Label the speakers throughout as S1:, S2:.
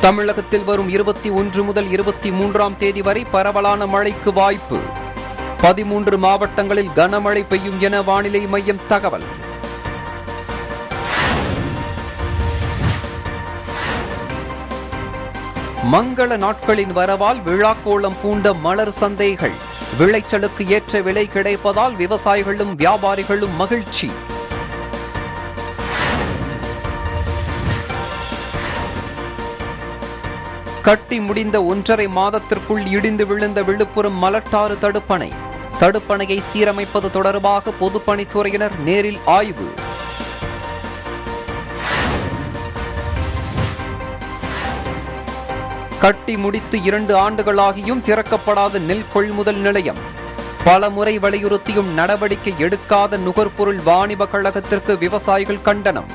S1: தமிழகத்தில் வரும் இருபத்தி ஒன்று முதல் இருபத்தி மூன்றாம் தேதி வரை பரவலான மழைக்கு வாய்ப்பு பதிமூன்று மாவட்டங்களில் கனமழை பெய்யும் என வானிலை மையம் தகவல் மங்கள நாட்களின் வரவால் விழாக்கோளம் பூண்ட மலர் சந்தைகள் விளைச்சலுக்கு ஏற்ற விலை கிடைப்பதால் விவசாயிகளும் வியாபாரிகளும் மகிழ்ச்சி கட்டி முடிந்த ஒன்றரை மாதத்திற்குள் இடிந்து விழுந்த விழுப்புரம் மலட்டாறு தடுப்பணை தடுப்பணையை சீரமைப்பது தொடர்பாக பொதுப்பணித்துறையினர் நேரில் ஆய்வு கட்டி முடித்து இரண்டு ஆண்டுகளாகியும் திறக்கப்படாத நெல் கொள்முதல் நிலையம் பல முறை வலியுறுத்தியும் நடவடிக்கை எடுக்காத நுகர்பொருள் வாணிப கழகத்திற்கு விவசாயிகள் கண்டனம்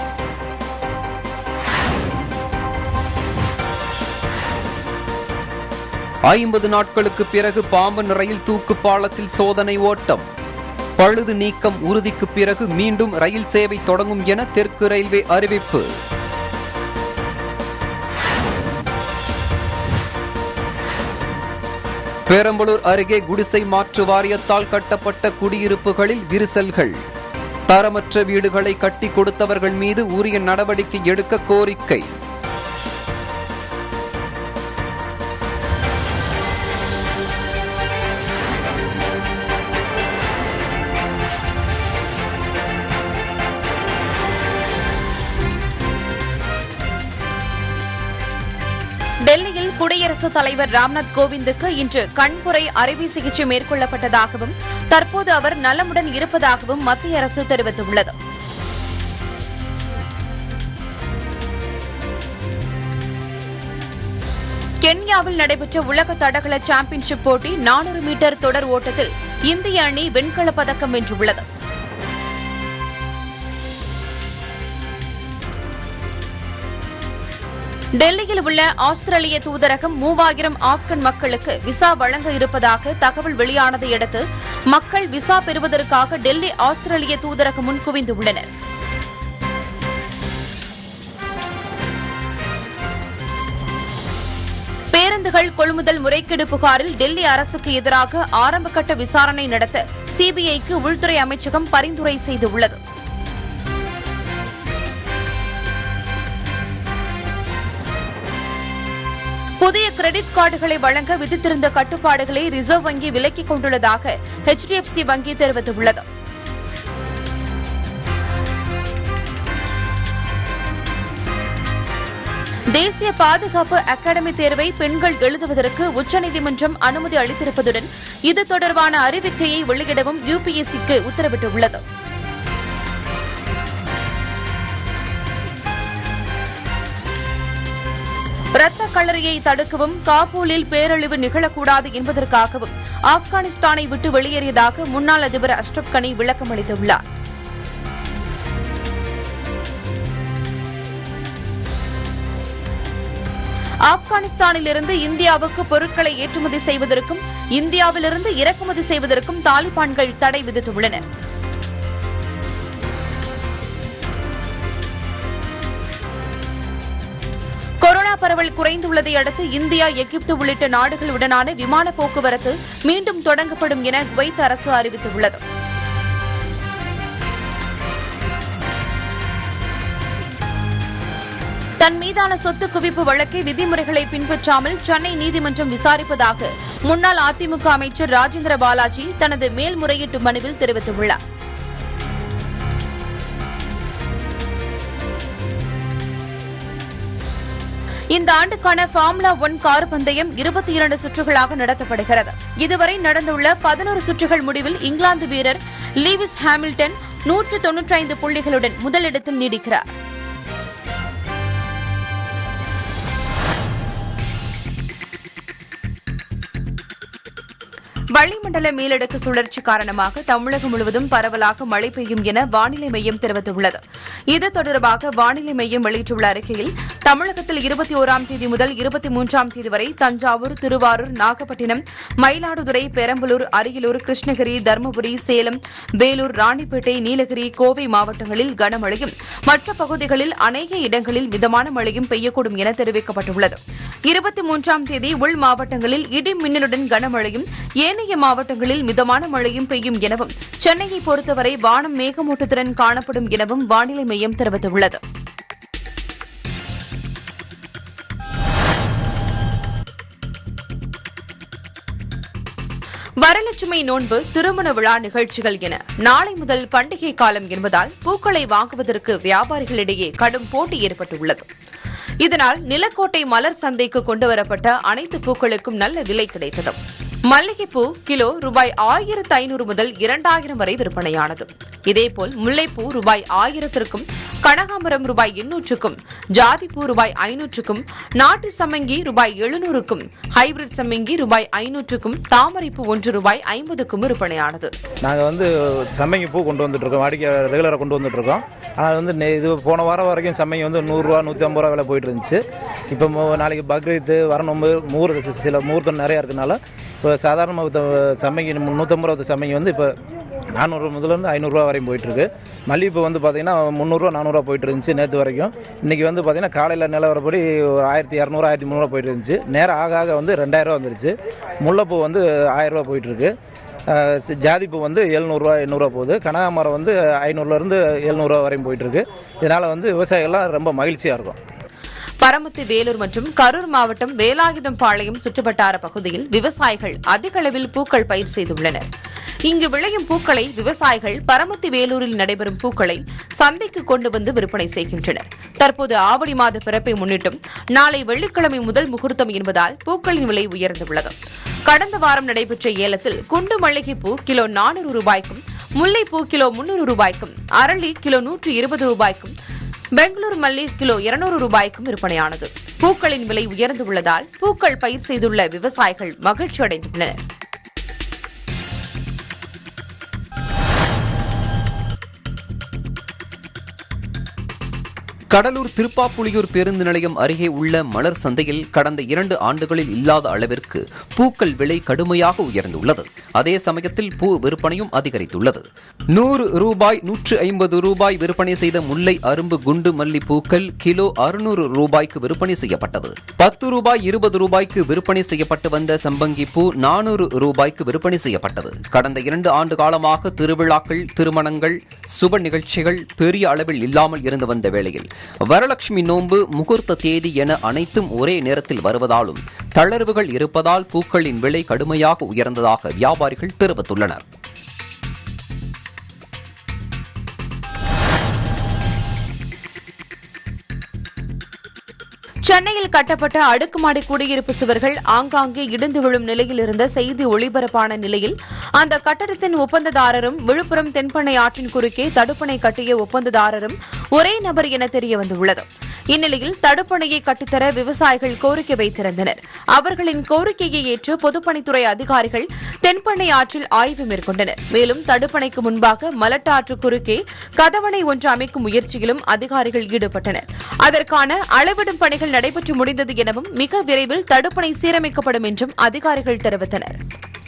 S1: ஐம்பது நாட்களுக்கு பிறகு பாம்பன் ரயில் தூக்கு பாலத்தில் சோதனை ஓட்டம் பழுது நீக்கம் உறுதிக்கு பிறகு மீண்டும் ரயில் சேவை தொடங்கும் என தெற்கு ரயில்வே அறிவிப்பு பெரம்பலூர் அருகே குடிசை மாற்று வாரியத்தால் கட்டப்பட்ட குடியிருப்புகளில் விரிசல்கள் தரமற்ற வீடுகளை கட்டி கொடுத்தவர்கள் மீது உரிய நடவடிக்கை எடுக்க கோரிக்கை
S2: டெல்லியில் குடியரசுத் தலைவர் ராம்நாத் கோவிந்துக்கு இன்று கண்புரை அறுவை சிகிச்சை மேற்கொள்ளப்பட்டதாகவும் தற்போது அவர் நலமுடன் இருப்பதாகவும் மத்திய அரசு தெரிவித்துள்ளது கென்யாவில் நடைபெற்ற உலக தடகள சாம்பியன்ஷிப் போட்டி நானூறு மீட்டர் தொடர் ஓட்டத்தில் இந்திய அணி வெண்கலப் பதக்கம் வென்றுள்ளது டெல்லியில் உள்ள ஆஸ்திரேலிய தூதரகம் மூவாயிரம் ஆப்கன் மக்களுக்கு விசா வழங்க இருப்பதாக தகவல் வெளியானதை அடுத்து மக்கள் விசா பெறுவதற்காக டெல்லி ஆஸ்திரேலிய தூதரகம் முன் குவிந்துள்ளனர் பேருந்துகள் கொள்முதல் முறைகேடு புகாரில் டெல்லி அரசுக்கு எதிராக ஆரம்பகட்ட விசாரணை நடத்த சிபிஐக்கு உள்துறை அமைச்சகம் பரிந்துரை செய்துள்ளது புதிய கிரெடிட் கார்டுகளை வழங்க விதித்திருந்த கட்டுப்பாடுகளை ரிசர்வ் வங்கி விலக்கிக் கொண்டுள்ளதாக ஹெச்டிஎஃப்சி வங்கி தெரிவித்துள்ளது தேசிய பாதுகாப்பு அகாடமி தேர்வை பெண்கள் எழுதுவதற்கு உச்சநீதிமன்றம் அனுமதி அளித்திருப்பதுடன் இது தொடர்பான அறிவிக்கையை வெளியிடவும் யுபிஎஸ்சிக்கு உத்தரவிட்டுள்ளது இரத்த களரியை தடுக்கவும் காபூலில் பேரழிவு நிகழக்கூடாது என்பதற்காகவும் ஆப்கானிஸ்தானை விட்டு வெளியேறியதாக முன்னாள் அதிபர் அஷ்ரப் கனி விளக்கம் அளித்துள்ளார் ஆப்கானிஸ்தானிலிருந்து இந்தியாவுக்கு பொருட்களை ஏற்றுமதி செய்வதற்கும் இந்தியாவிலிருந்து இறக்குமதி செய்வதற்கும் தாலிபான்கள் தடை விதித்துள்ளனர் கொரோனா பரவல் குறைந்துள்ளதை அடுத்து இந்தியா எகிப்து உள்ளிட்ட நாடுகளுடனான விமான போக்குவரத்து மீண்டும் தொடங்கப்படும் என குவைத் அரசு அறிவித்துள்ளது தன் மீதான சொத்து குவிப்பு வழக்கை விதிமுறைகளை பின்பற்றாமல் சென்னை நீதிமன்றம் விசாரிப்பதாக முன்னாள் அதிமுக அமைச்சர் ராஜேந்திர பாலாஜி தனது மேல்முறையீட்டு மனுவில் தெரிவித்துள்ளார் இந்த ஆண்டுக்கான ஃபார்முலா ஒன் கார் பந்தயம் இருபத்தி இரண்டு சுற்றுகளாக நடத்தப்படுகிறது இதுவரை நடந்துள்ள பதினோரு சுற்றுகள் முடிவில் இங்கிலாந்து வீரர் லீவிஸ் ஹாமில்டன் நூற்று தொன்னூற்றி ஐந்து புள்ளிகளுடன் முதலிடத்தில் நீடிக்கிறார் வளிமண்டல மேலடுக்கு சுழற்சி காரணமாக தமிழகம் முழுவதும் பரவலாக மழை பெய்யும் என வானிலை மையம் தெரிவித்துள்ளது இது தொடர்பாக வானிலை மையம் வெளியிட்டுள்ள அறிக்கையில் தமிழகத்தில் இருபத்தி ஓராம் தேதி முதல் இருபத்தி மூன்றாம் தேதி வரை தஞ்சாவூர் திருவாரூர் நாகப்பட்டினம் மயிலாடுதுறை பெரம்பலூர் அரியலூர் கிருஷ்ணகிரி தருமபுரி சேலம் வேலூர் ராணிப்பேட்டை நீலகிரி கோவை மாவட்டங்களில் கனமழையும் மற்ற பகுதிகளில் அநேக இடங்களில் மிதமான மழையும் பெய்யக்கூடும் என தெரிவிக்கப்பட்டுள்ளது இருபத்தி மூன்றாம் தேதி உள் மாவட்டங்களில் இடி மின்னலுடன் கனமழையும் ஏனைய மாவட்டங்களில் மிதமான மழையும் பெய்யும் எனவும் சென்னையை பொறுத்தவரை வானம் மேகமூட்டத்துடன் காணப்படும் எனவும் வானிலை மையம் தெரிவித்துள்ளது வரலட்சுமி நோன்பு திருமண விழா நிகழ்ச்சிகள் என நாளை முதல் பண்டிகை காலம் என்பதால் பூக்களை வாங்குவதற்கு வியாபாரிகளிடையே கடும் போட்டி ஏற்பட்டுள்ளது இதனால் நிலக்கோட்டை மலர் சந்தைக்கு கொண்டுவரப்பட்ட அனைத்து பூக்களுக்கும் நல்ல விலை கிடைத்தது மல்லிகைப்பூ கிலோ ரூபாய் ஆயிரத்து ஐநூறு முதல் இரண்டாயிரம் வரை விற்பனையானது இதேபோல் முல்லைப்பூ ரூபாய் ஆயிரத்திற்கும் கனகாம்பரம் ரூபாய் எண்ணூற்றுக்கும் ஜாதிப்பூ ரூபாய் ஐநூற்றுக்கும் நாட்டு சம்மங்கி ரூபாய் எழுநூறுக்கும் ஹைபிரிட் சம்மங்கி ரூபாய் ஐநூற்றுக்கும் தாமரைப்பூ ஒன்று ரூபாய் ஐம்பதுக்கும் விற்பனையானது
S3: நாங்கள் வந்து சம்மங்கி பூ கொண்டு வந்துட்டு இருக்கோம் வாடிக்கை ரெகுலராக கொண்டு வந்துட்டு இருக்கோம் ஆனால் வந்து நே- இது போன வாரம் வரைக்கும் சம்மங்கி வந்து நூறுரூவா நூற்றி ஐம்பது ரூபா விலை போயிட்டு இருந்துச்சு இப்போ மு- நாளைக்கு பக்ரீத்து வரநோம்பு முகூர்த்த சி- சில முகூர்த்தம் நிறையா இருக்கனால இப்போ சாதாரண சம்மங்கி நூற்றம்பது ரூபா சம்மங்கி வந்து இப்போ நானூறு முதலேருந்து ஐநூறுரூவா வரையும் போயிட்டுருக்கு மல்லிகைப்பூ வந்து பார்த்தீங்கன்னா முந்நூறுரூவா நானூறுரூவா போயிட்டு இருந்துச்சு நேற்று வரைக்கும் இன்றைக்கி வந்து பார்த்தீங்கன்னா காலையில் நிலவரப்படி ஒரு ஆயிரத்தி இரநூறு ஆயிரத்தி முந்நூறுவா போயிட்டு இருந்துச்சு நேரம் ஆக ஆக வந்து ரெண்டாயிரரூவா வந்துருச்சு முல்லைப்பூ வந்து ஆயிரரூவா போயிட்டுருக்கு அஹ் ஜாதிப்பூ வந்து எழுநூறுவா எண்ணூறுவா போகுது கனகாமரம் வந்து ஐநூறுலேருந்து எழுநூறுவா வரையும் போயிட்டுருக்கு இதனால் வந்து விவசாயிகள்லாம் ரொம்ப மகிழ்ச்சியாக இருக்கும்
S2: பரமத்தி வேலூர் மற்றும் கரூர் மாவட்டம் வேலாயுதம் பாளையம் சுற்றுவட்டார பகுதியில் விவசாயிகள் அதிக அளவில் பூக்கள் பயிர் செய்துள்ளனர் இங்கு விளையும் பூக்களை விவசாயிகள் பரமத்தி வேலூரில் நடைபெறும் பூக்களை சந்தைக்கு கொண்டு வந்து விற்பனை செய்கின்றனர் தற்போது ஆவணி மாத பிறப்பை முன்னிட்டும் நாளை வெள்ளிக்கிழமை முதல் முகூர்த்தம் என்பதால் பூக்களின் விலை உயர்ந்துள்ளது கடந்த வாரம் நடைபெற்ற ஏலத்தில் குண்டு மல்லிகைப்பூ கிலோ நானூறு ரூபாய்க்கும் முல்லைப்பூ கிலோ முன்னூறு ரூபாய்க்கும் அரளி கிலோ நூற்று இருபது ரூபாய்க்கும் பெங்களூரு மல்லி கிலோ இருநூறு ரூபாய்க்கும் விற்பனையானது பூக்களின் விலை உயர்ந்துள்ளதால் பூக்கள் பயிர் செய்துள்ள விவசாயிகள் மகிழ்ச்சி அடைந்துள்ளனர்
S1: கடலூர் திருப்பாப்புலியூர் பேருந்து நிலையம் அருகே உள்ள மலர் சந்தையில் கடந்த இரண்டு ஆண்டுகளில் இல்லாத அளவிற்கு பூக்கள் விலை கடுமையாக உயர்ந்துள்ளது அதே சமயத்தில் பூ விற்பனையும் அதிகரித்துள்ளது நூறு ரூபாய் நூற்று ஐம்பது ரூபாய் விற்பனை செய்த முல்லை அரும்பு குண்டு மல்லி பூக்கள் கிலோ அறுநூறு ரூபாய்க்கு விற்பனை செய்யப்பட்டது பத்து ரூபாய் இருபது ரூபாய்க்கு விற்பனை செய்யப்பட்டு வந்த சம்பங்கி பூ நானூறு ரூபாய்க்கு விற்பனை செய்யப்பட்டது கடந்த இரண்டு ஆண்டு காலமாக திருவிழாக்கள் திருமணங்கள் சுப நிகழ்ச்சிகள் பெரிய அளவில் இல்லாமல் இருந்து வந்த வேளையில் வரலட்சுமி நோன்பு முகூர்த்த தேதி என அனைத்தும் ஒரே நேரத்தில் வருவதாலும் தளர்வுகள் இருப்பதால் பூக்களின் விலை கடுமையாக உயர்ந்ததாக வியாபாரிகள் தெரிவித்துள்ளனர்
S2: சென்னையில் கட்டப்பட்ட அடுக்குமாடி குடியிருப்பு சுவர்கள் ஆங்காங்கே இடிந்து விழும் நிலையில் இருந்த செய்தி ஒளிபரப்பான நிலையில் அந்த கட்டடத்தின் ஒப்பந்ததாரரும் விழுப்புரம் தென்பண்ணை ஆற்றின் குறுக்கே தடுப்பணை கட்டிய ஒப்பந்ததாரரும் ஒரே நபர் என தெரியவந்துள்ளது இந்நிலையில் தடுப்பணையை கட்டித்தர விவசாயிகள் கோரிக்கை வைத்திருந்தனர் அவர்களின் கோரிக்கையை ஏற்று பொதுப்பணித்துறை அதிகாரிகள் தென்பண்ணை ஆற்றில் ஆய்வு மேற்கொண்டனர் மேலும் தடுப்பணைக்கு முன்பாக மலட்டாற்று குறுக்கே கதவணை ஒன்று அமைக்கும் முயற்சியிலும் அதிகாரிகள் ஈடுபட்டனர் அதற்கான அளவிடும் பணிகள் நடைபெற்று முடிந்தது எனவும் மிக விரைவில் தடுப்பணை சீரமைக்கப்படும் என்றும் அதிகாரிகள் தெரிவித்தனர்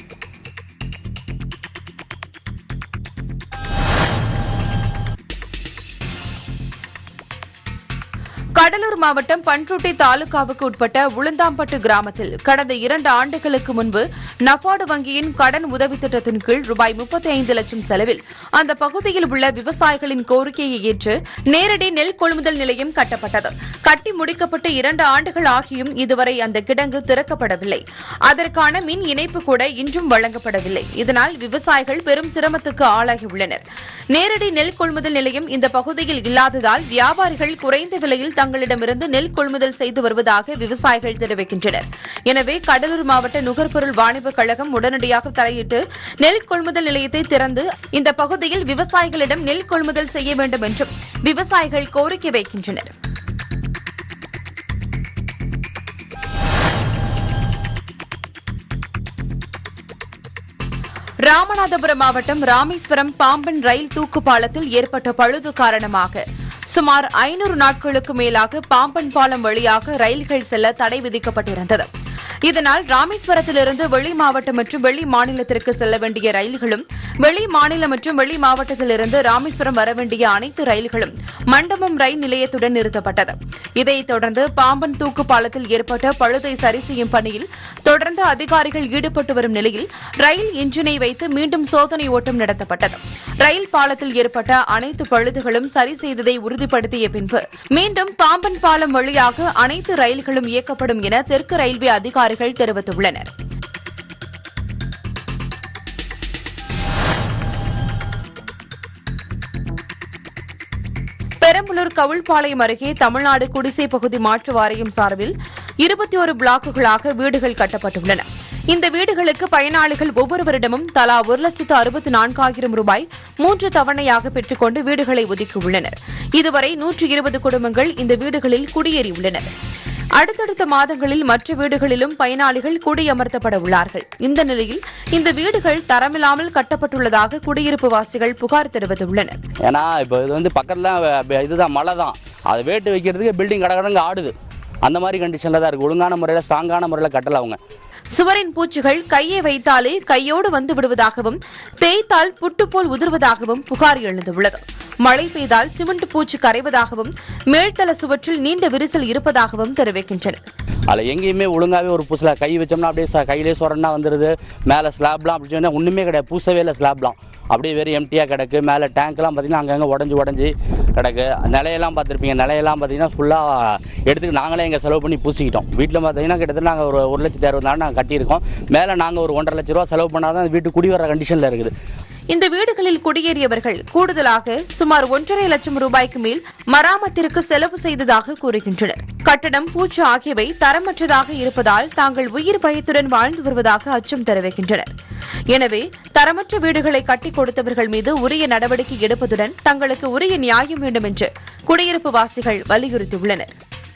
S2: கடலூர் மாவட்டம் பன்ருட்டி தாலுகாவுக்கு உட்பட்ட உளுந்தாம்பட்டு கிராமத்தில் கடந்த இரண்டு ஆண்டுகளுக்கு முன்பு நபார்டு வங்கியின் கடன் உதவி திட்டத்தின் கீழ் ரூபாய் முப்பத்தி ஐந்து லட்சம் செலவில் அந்த பகுதியில் உள்ள விவசாயிகளின் கோரிக்கையை ஏற்று நேரடி நெல் கொள்முதல் நிலையம் கட்டப்பட்டது கட்டி முடிக்கப்பட்டு இரண்டு ஆண்டுகள் ஆகியும் இதுவரை அந்த கிடங்கு திறக்கப்படவில்லை அதற்கான மின் இணைப்பு கூட இன்றும் வழங்கப்படவில்லை இதனால் விவசாயிகள் பெரும் சிரமத்துக்கு ஆளாகியுள்ளனர் நேரடி நெல் கொள்முதல் நிலையம் இந்த பகுதியில் இல்லாததால் வியாபாரிகள் குறைந்த விலையில் தங்களிடமிருந்து நெல் கொள்முதல் செய்து வருவதாக விவசாயிகள் தெரிவிக்கின்றனர் எனவே கடலூர் மாவட்ட நுகர்பொருள் வாணிபக் கழகம் உடனடியாக தலையிட்டு நெல் கொள்முதல் நிலையத்தை திறந்து இந்த பகுதியில் விவசாயிகளிடம் நெல் கொள்முதல் செய்ய வேண்டும் என்றும் விவசாயிகள் கோரிக்கை வைக்கின்றனர் ராமநாதபுரம் மாவட்டம் ராமேஸ்வரம் பாம்பன் ரயில் தூக்கு பாலத்தில் ஏற்பட்ட பழுது காரணமாக சுமார் ஐநூறு நாட்களுக்கு மேலாக பாம்பன் பாலம் வழியாக ரயில்கள் செல்ல தடை விதிக்கப்பட்டிருந்தது இதனால் ராமேஸ்வரத்திலிருந்து வெளி மாவட்டம் மற்றும் வெளி மாநிலத்திற்கு செல்ல வேண்டிய ரயில்களும் வெளி மாநிலம் மற்றும் வெளி மாவட்டத்திலிருந்து ராமேஸ்வரம் வர வேண்டிய அனைத்து ரயில்களும் மண்டபம் ரயில் நிலையத்துடன் நிறுத்தப்பட்டது இதைத் தொடர்ந்து பாம்பன் தூக்கு பாலத்தில் ஏற்பட்ட பழுதை சரி செய்யும் பணியில் தொடர்ந்து அதிகாரிகள் ஈடுபட்டு வரும் நிலையில் ரயில் இன்ஜினை வைத்து மீண்டும் சோதனை ஓட்டம் நடத்தப்பட்டது ரயில் பாலத்தில் ஏற்பட்ட அனைத்து பழுதுகளும் சரி செய்ததை உறுதிப்படுத்திய பின்பு மீண்டும் பாம்பன் பாலம் வழியாக அனைத்து ரயில்களும் இயக்கப்படும் என தெற்கு ரயில்வே அதிகாரிகள் தெரிவித்துள்ளனர் பெரம்பலூர் கவுள்பாளையம் அருகே தமிழ்நாடு குடிசை பகுதி மாற்று வாரியம் சார்பில் இருபத்தி ஒரு பிளாக்குகளாக வீடுகள் கட்டப்பட்டுள்ளன இந்த வீடுகளுக்கு பயனாளிகள் ஒவ்வொருவரிடமும் தலா ஒரு லட்சத்து அறுபத்தி நான்காயிரம் ரூபாய் மூன்று தவணையாக பெற்றுக்கொண்டு வீடுகளை ஒதுக்கியுள்ளனர் இதுவரை நூற்று இருபது குடும்பங்கள் இந்த வீடுகளில் குடியேறியுள்ளனர் அடுத்தடுத்த மாதங்களில் மற்ற வீடுகளிலும் பயனாளிகள் குடியமர்த்தப்பட உள்ளார்கள் இந்த நிலையில் இந்த வீடுகள் தரமில்லாமல் கட்டப்பட்டுள்ளதாக குடியிருப்பு வாசிகள் புகார் தெரிவித்துள்ளனர்
S4: ஏன்னா இப்போ இது வந்து பக்கத்தில் இதுதான் மலை தான் அதை வேட்டு வைக்கிறதுக்கு பில்டிங் கடகடங்க ஆடுது அந்த மாதிரி கண்டிஷனில் தான் இருக்குது ஒழுங்கான முறையில் ஸ்ட்ராங்கான முறையில் கட்டல அவங்க
S2: சுவரின் பூச்சிகள் கையை வைத்தாலே கையோடு வந்து விடுவதாகவும் தேய்த்தால் புட்டு போல் உதிர்வதாகவும் புகார் எழுந்துள்ளது மழை பெய்தால் சிமெண்ட் பூச்சி கரைவதாகவும் மேல்தள சுவற்றில் நீண்ட விரிசல் இருப்பதாகவும் தெரிவிக்கின்றனர்
S4: அதில் எங்கேயுமே ஒழுங்காகவே ஒரு பூசில் கை வச்சோம்னா அப்படியே ச- கையிலே சொரன்னா வந்துடுது மேலே ஸ்லாப்லாம் அப்படி சொன்னால் ஒன்றுமே கிடையாது பூசவே இல்லை ஸ்லாப்லாம் அப்படியே வெறும் எம்டியாக கிடக்கு மேலே டேங்க்லாம் பார்த்தீங்கன்னா அங்கங்கே உடஞ்சி உடஞ்சி கிடக்கு நிலையெல்லாம் பார்த்துருப்பீங்க நிலையெல்லாம் பார்த்தீங்கன்னா ஃபுல்லாக எடுத்து நாங்களே எங்கள் செலவு பண்ணி பூசிக்கிட்டோம் வீட்டில் பார்த்தீங்கன்னா கிட்டத்தட்ட நாங்கள் ஒரு ஒரு லட்சத்தி அறுபதாயிரம் நாங்கள் கட்டியிருக்கோம் மேலே நாங்கள் ஒரு ஒன்றரை லட்ச ரூபா செலவு பண்ணால் தான் வீட்டு குடி வர கண்டிஷனில் இருக்குது
S2: இந்த வீடுகளில் குடியேறியவர்கள் கூடுதலாக சுமார் ஒன்றரை லட்சம் ரூபாய்க்கு மேல் மராமத்திற்கு செலவு செய்ததாக கூறுகின்றனர் கட்டடம் பூச்சு ஆகியவை தரமற்றதாக இருப்பதால் தாங்கள் உயிர் பயத்துடன் வாழ்ந்து வருவதாக அச்சம் தெரிவிக்கின்றனர் எனவே தரமற்ற வீடுகளை கட்டிக் கொடுத்தவர்கள் மீது உரிய நடவடிக்கை எடுப்பதுடன் தங்களுக்கு உரிய நியாயம் வேண்டும் என்று குடியிருப்பு வாசிகள் வலியுறுத்தியுள்ளனர்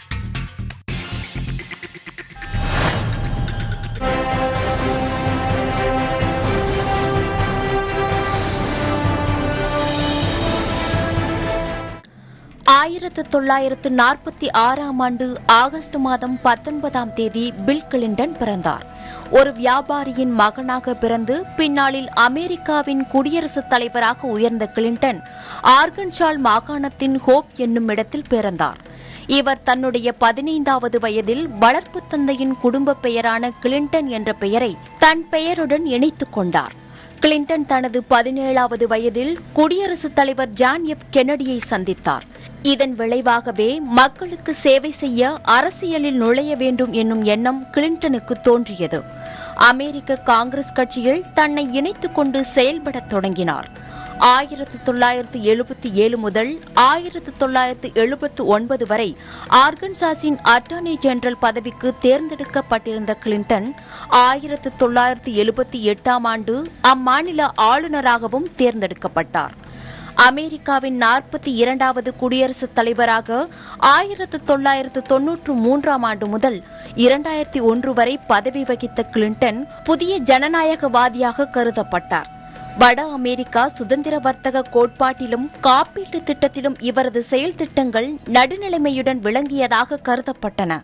S5: ஆயிரத்து தொள்ளாயிரத்து நாற்பத்தி ஆறாம் ஆண்டு ஆகஸ்ட் மாதம் பத்தொன்பதாம் தேதி பில் கிளின்டன் பிறந்தார் ஒரு வியாபாரியின் மகனாக பிறந்து பின்னாளில் அமெரிக்காவின் குடியரசுத் தலைவராக உயர்ந்த கிளின்டன் ஆர்கன்ஷால் மாகாணத்தின் ஹோப் என்னும் இடத்தில் பிறந்தார் இவர் தன்னுடைய பதினைந்தாவது வயதில் வளர்ப்பு தந்தையின் குடும்ப பெயரான கிளின்டன் என்ற பெயரை தன் பெயருடன் இணைத்துக் கொண்டார் கிளின்டன் தனது பதினேழாவது வயதில் குடியரசுத் தலைவர் ஜான் எஃப் கென்னடியை சந்தித்தார் இதன் விளைவாகவே மக்களுக்கு சேவை செய்ய அரசியலில் நுழைய வேண்டும் என்னும் எண்ணம் கிளின்டனுக்கு தோன்றியது அமெரிக்க காங்கிரஸ் கட்சியில் தன்னை இணைத்துக் கொண்டு செயல்படத் தொடங்கினார் ஆயிரத்து தொள்ளாயிரத்து எழுபத்தி ஏழு முதல் ஆயிரத்து தொள்ளாயிரத்து எழுபத்து ஒன்பது வரை ஆர்கன்சாஸின் அட்டார்னி ஜெனரல் பதவிக்கு தேர்ந்தெடுக்கப்பட்டிருந்த கிளின்டன் ஆயிரத்து தொள்ளாயிரத்து எழுபத்தி எட்டாம் ஆண்டு அம்மாநில ஆளுநராகவும் தேர்ந்தெடுக்கப்பட்டார் அமெரிக்காவின் நாற்பத்தி இரண்டாவது குடியரசுத் தலைவராக ஆயிரத்து தொள்ளாயிரத்து தொன்னூற்று மூன்றாம் ஆண்டு முதல் இரண்டாயிரத்தி ஒன்று வரை பதவி வகித்த கிளின்டன் புதிய ஜனநாயகவாதியாக கருதப்பட்டார் வட அமெரிக்கா சுதந்திர வர்த்தக கோட்பாட்டிலும் காப்பீட்டு திட்டத்திலும் இவரது செயல் திட்டங்கள் நடுநிலைமையுடன் விளங்கியதாக கருதப்பட்டன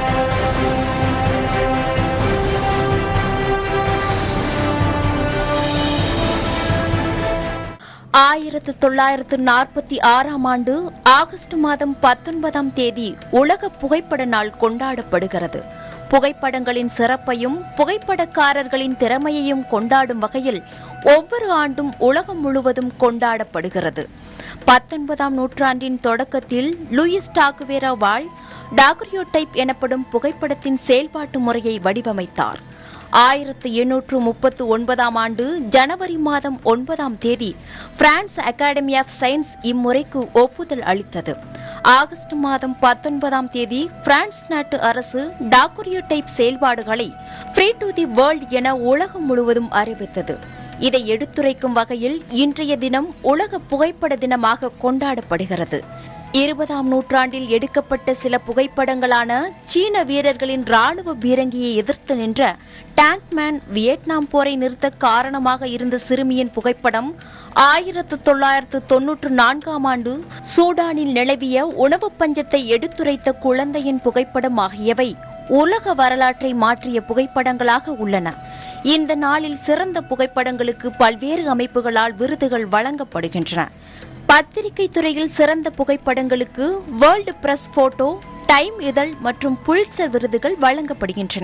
S5: ஆயிரத்து தொள்ளாயிரத்து நாற்பத்தி ஆறாம் ஆண்டு ஆகஸ்ட் மாதம் பத்தொன்பதாம் தேதி உலக புகைப்பட நாள் கொண்டாடப்படுகிறது புகைப்படங்களின் சிறப்பையும் புகைப்படக்காரர்களின் திறமையையும் கொண்டாடும் வகையில் ஒவ்வொரு ஆண்டும் உலகம் முழுவதும் கொண்டாடப்படுகிறது பத்தொன்பதாம் நூற்றாண்டின் தொடக்கத்தில் லூயிஸ் டாகுவேரா வாள் டாகுரியோடைப் எனப்படும் புகைப்படத்தின் செயல்பாட்டு முறையை வடிவமைத்தார் ஆயிரத்து எண்ணூற்று முப்பத்து ஒன்பதாம் ஆண்டு ஜனவரி மாதம் ஒன்பதாம் தேதி பிரான்ஸ் அகாடமி ஆஃப் சயின்ஸ் இம்முறைக்கு ஒப்புதல் அளித்தது ஆகஸ்ட் மாதம் பத்தொன்பதாம் தேதி பிரான்ஸ் நாட்டு அரசு டாக்குரியோடைப் செயல்பாடுகளை ஃப்ரீ டு தி வேர்ல்ட் என உலகம் முழுவதும் அறிவித்தது இதை எடுத்துரைக்கும் வகையில் இன்றைய தினம் உலக புகைப்பட தினமாக கொண்டாடப்படுகிறது இருபதாம் நூற்றாண்டில் எடுக்கப்பட்ட சில புகைப்படங்களான சீன வீரர்களின் ராணுவ பீரங்கியை எதிர்த்து நின்ற டேங்க்மேன் வியட்நாம் போரை நிறுத்த காரணமாக இருந்த சிறுமியின் புகைப்படம் ஆயிரத்து தொள்ளாயிரத்து தொன்னூற்று நான்காம் ஆண்டு சூடானில் நிலவிய உணவு பஞ்சத்தை எடுத்துரைத்த குழந்தையின் புகைப்படம் ஆகியவை உலக வரலாற்றை மாற்றிய புகைப்படங்களாக உள்ளன இந்த நாளில் சிறந்த புகைப்படங்களுக்கு பல்வேறு அமைப்புகளால் விருதுகள் வழங்கப்படுகின்றன பத்திரிகை துறையில் சிறந்த புகைப்படங்களுக்கு வேர்ல்டு பிரஸ் போட்டோ டைம் இதழ் மற்றும் புல்சர் விருதுகள் வழங்கப்படுகின்றன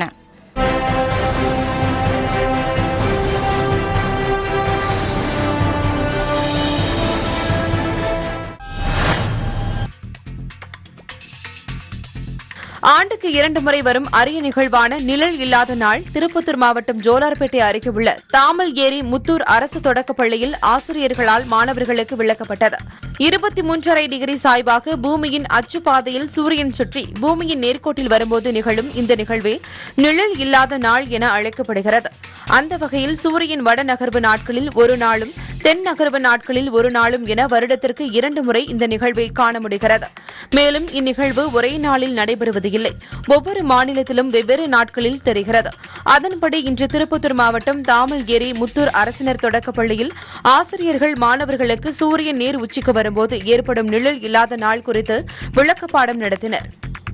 S2: ஆண்டுக்கு இரண்டு முறை வரும் அரிய நிகழ்வான நிழல் இல்லாத நாள் திருப்பத்தூர் மாவட்டம் ஜோலார்பேட்டை அருகே உள்ள தாமல் ஏரி முத்தூர் அரசு தொடக்கப் பள்ளியில் ஆசிரியர்களால் மாணவர்களுக்கு விளக்கப்பட்டது இருபத்தி மூன்றரை டிகிரி சாய்வாக பூமியின் அச்சு பாதையில் சூரியன் சுற்றி பூமியின் நேர்கோட்டில் வரும்போது நிகழும் இந்த நிகழ்வே நிழல் இல்லாத நாள் என அழைக்கப்படுகிறது அந்த வகையில் சூரியன் வடநகர்வு நாட்களில் ஒரு நாளும் தென் நகர்வு நாட்களில் ஒரு நாளும் என வருடத்திற்கு இரண்டு முறை இந்த நிகழ்வை காண முடிகிறது மேலும் இந்நிகழ்வு ஒரே நாளில் நடைபெறுவது இல்லை ஒவ்வொரு மாநிலத்திலும் வெவ்வேறு நாட்களில் தெரிகிறது அதன்படி இன்று திருப்பத்தூர் மாவட்டம் தாமல் ஏரி முத்தூர் அரசினர் தொடக்கப் பள்ளியில் ஆசிரியர்கள் மாணவர்களுக்கு சூரியன் நேர் உச்சிக்கு வரும்போது ஏற்படும் நிழல் இல்லாத நாள் குறித்து விளக்கப்பாடம் நடத்தினர்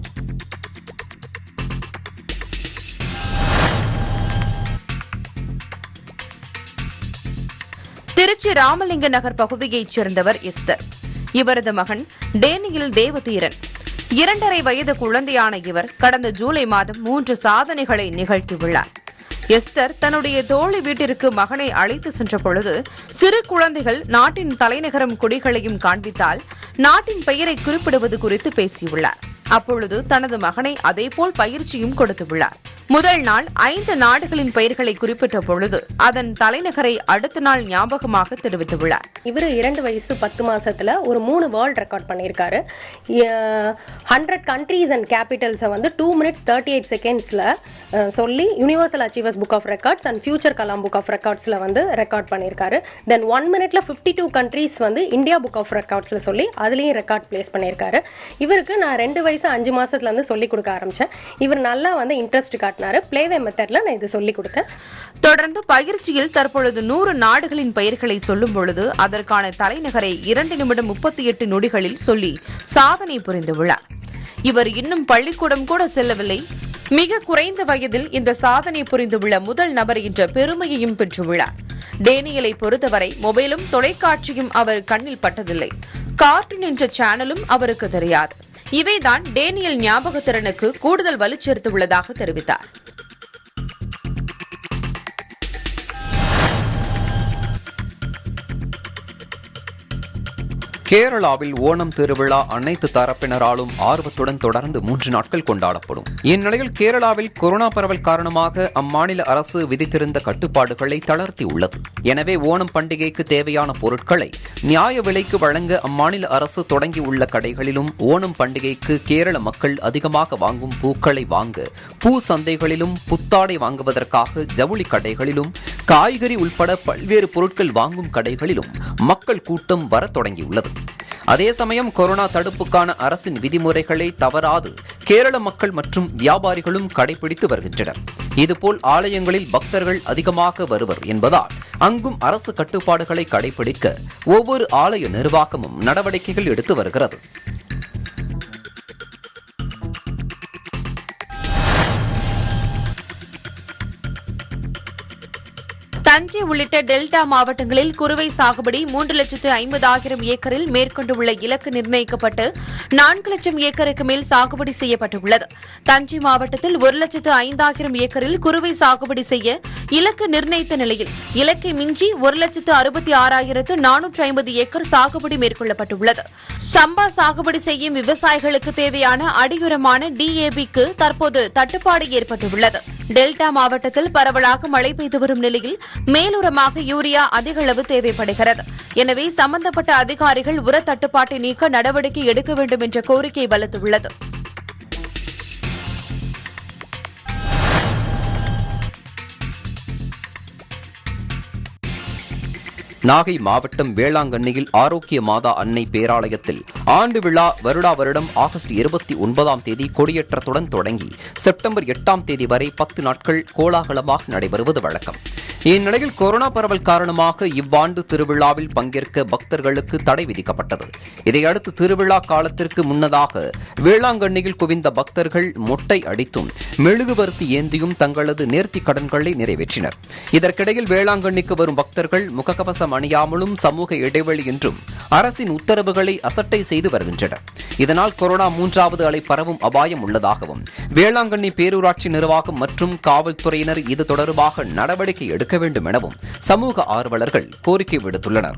S2: திருச்சி ராமலிங்க நகர் பகுதியைச் சேர்ந்தவர் எஸ்தர் இவரது மகன் டேனியில் தேவதீரன் இரண்டரை வயது குழந்தையான இவர் கடந்த ஜூலை மாதம் மூன்று சாதனைகளை நிகழ்த்தியுள்ளார் எஸ்தர் தன்னுடைய தோழி வீட்டிற்கு மகனை அழைத்து சென்ற பொழுது சிறு குழந்தைகள் நாட்டின் தலைநகரம் கொடிகளையும் காண்பித்தால் நாட்டின் பெயரை குறிப்பிடுவது குறித்து பேசியுள்ளார் அப்பொழுது தனது மகனை அதேபோல் பயிற்சியும் கொடுத்துள்ளார் முதல் நாள் ஐந்து நாடுகளின் பெயர்களை குறிப்பிட்ட பொழுது அதன் தலைநகரை அடுத்த நாள் ஞாபகமாக தெரிவித்துள்ளார்
S6: இவர் இரண்டு வயசு பத்து மாசத்துல ஒரு மூணு வேர்ல்ட் ரெக்கார்ட் பண்ணியிருக்காரு ஹண்ட்ரட் கண்ட்ரீஸ் அண்ட் கேபிட்டல்ஸை வந்து டூ மினிட்ஸ் தேர்ட்டி எயிட் செகண்ட்ஸில் சொல்லி universal achievers book of records and future Kalam book of ரெக்கார்ட்ஸில் வந்து ரெக்கார்ட் பண்ணியிருக்காரு தென் ஒன் மினிட்ல ஃபிஃப்டி டூ கண்ட்ரீஸ் வந்து இந்தியா புக் ஆஃப் ரெக்கார்ட்ஸில் சொல்லி அதுலேயும் ரெக்கார்ட் பிளேஸ் பண்ணியிருக்காரு இவருக்கு நான் ரெண்டு வயசு அஞ்சு மாசத்துல இருந்து சொல்லி கொடுக்க ஆரம்பிச்சேன் இவர் நல்லா வந்து இன்ட்ரெஸ்ட் காட்டினாரு பிளேவே மெத்தட்ல நான் இது சொல்லி கொடுத்தேன்
S2: தொடர்ந்து பயிற்சியில் தற்பொழுது நூறு நாடுகளின் பெயர்களை சொல்லும் பொழுது அதற்கான தலைநகரை இரண்டு நிமிடம் முப்பத்தி எட்டு நொடிகளில் சொல்லி சாதனை புரிந்துள்ளார் இவர் இன்னும் பள்ளிக்கூடம் கூட செல்லவில்லை மிக குறைந்த வயதில் இந்த சாதனை புரிந்துள்ள முதல் நபர் என்ற பெருமையையும் பெற்றுள்ளார் டேனியலை பொறுத்தவரை மொபைலும் தொலைக்காட்சியும் அவர் கண்ணில் பட்டதில்லை கார்ட்டூன் என்ற சேனலும் அவருக்கு தெரியாது இவைதான் டேனியல் ஞாபகத்திறனுக்கு கூடுதல் வலுச்சேர்த்துள்ளதாக தெரிவித்தார்
S1: கேரளாவில் ஓணம் திருவிழா அனைத்து தரப்பினராலும் ஆர்வத்துடன் தொடர்ந்து மூன்று நாட்கள் கொண்டாடப்படும் இந்நிலையில் கேரளாவில் கொரோனா பரவல் காரணமாக அம்மாநில அரசு விதித்திருந்த கட்டுப்பாடுகளை தளர்த்தியுள்ளது எனவே ஓணம் பண்டிகைக்கு தேவையான பொருட்களை நியாய விலைக்கு வழங்க அம்மாநில அரசு தொடங்கியுள்ள கடைகளிலும் ஓணம் பண்டிகைக்கு கேரள மக்கள் அதிகமாக வாங்கும் பூக்களை வாங்க பூ சந்தைகளிலும் புத்தாடை வாங்குவதற்காக ஜவுளி கடைகளிலும் காய்கறி உள்பட பல்வேறு பொருட்கள் வாங்கும் கடைகளிலும் மக்கள் கூட்டம் வரத் தொடங்கியுள்ளது அதே சமயம் கொரோனா தடுப்புக்கான அரசின் விதிமுறைகளை தவறாது கேரள மக்கள் மற்றும் வியாபாரிகளும் கடைபிடித்து வருகின்றனர் இதுபோல் ஆலயங்களில் பக்தர்கள் அதிகமாக வருவர் என்பதால் அங்கும் அரசு கட்டுப்பாடுகளை கடைபிடிக்க ஒவ்வொரு ஆலய நிர்வாகமும் நடவடிக்கைகள் எடுத்து வருகிறது
S2: தஞ்சை உள்ளிட்ட டெல்டா மாவட்டங்களில் குறுவை சாகுபடி மூன்று லட்சத்து ஐம்பதாயிரம் ஏக்கரில் மேற்கொண்டுள்ள இலக்கு நிர்ணயிக்கப்பட்டு நான்கு லட்சம் ஏக்கருக்கு மேல் சாகுபடி செய்யப்பட்டுள்ளது தஞ்சை மாவட்டத்தில் ஒரு லட்சத்து ஐந்தாயிரம் ஏக்கரில் குறுவை சாகுபடி செய்ய இலக்கு நிர்ணயித்த நிலையில் இலக்கை மிஞ்சி ஒரு லட்சத்து அறுபத்தி ஆறாயிரத்து நானூற்று ஐம்பது ஏக்கர் சாகுபடி மேற்கொள்ளப்பட்டுள்ளது சம்பா சாகுபடி செய்யும் விவசாயிகளுக்கு தேவையான அடியுரமான டிஏபிக்கு தற்போது தட்டுப்பாடு ஏற்பட்டுள்ளது டெல்டா மாவட்டத்தில் பரவலாக மழை பெய்து வரும் நிலையில் மேலுரமாக யூரியா அதிக அளவு தேவைப்படுகிறது எனவே சம்பந்தப்பட்ட அதிகாரிகள் உர தட்டுப்பாட்டை நீக்க நடவடிக்கை எடுக்க வேண்டும் என்ற கோரிக்கை வலுத்துள்ளது
S1: நாகை மாவட்டம் வேளாங்கண்ணியில் ஆரோக்கிய மாதா அன்னை பேராலயத்தில் ஆண்டு விழா வருடா வருடம் ஆகஸ்ட் இருபத்தி ஒன்பதாம் தேதி கொடியேற்றத்துடன் தொடங்கி செப்டம்பர் எட்டாம் தேதி வரை பத்து நாட்கள் கோலாகலமாக நடைபெறுவது வழக்கம் இந்நிலையில் கொரோனா பரவல் காரணமாக இவ்வாண்டு திருவிழாவில் பங்கேற்க பக்தர்களுக்கு தடை விதிக்கப்பட்டது இதையடுத்து திருவிழா காலத்திற்கு முன்னதாக வேளாங்கண்ணியில் குவிந்த பக்தர்கள் மொட்டை அடித்தும் மெழுகுவர்த்தி ஏந்தியும் தங்களது நேர்த்திக் கடன்களை நிறைவேற்றினர் இதற்கிடையில் வேளாங்கண்ணிக்கு வரும் பக்தர்கள் முகக்கவசம் அணியாமலும் சமூக இடைவெளி என்றும் அரசின் உத்தரவுகளை அசட்டை செய்து வருகின்றனர் இதனால் கொரோனா மூன்றாவது அலை பரவும் அபாயம் உள்ளதாகவும் வேளாங்கண்ணி பேரூராட்சி நிர்வாகம் மற்றும் காவல்துறையினர் இது தொடர்பாக நடவடிக்கை எடுக்க வேண்டும் எனவும் சமூக ஆர்வலர்கள் கோரிக்கை விடுத்துள்ளனர்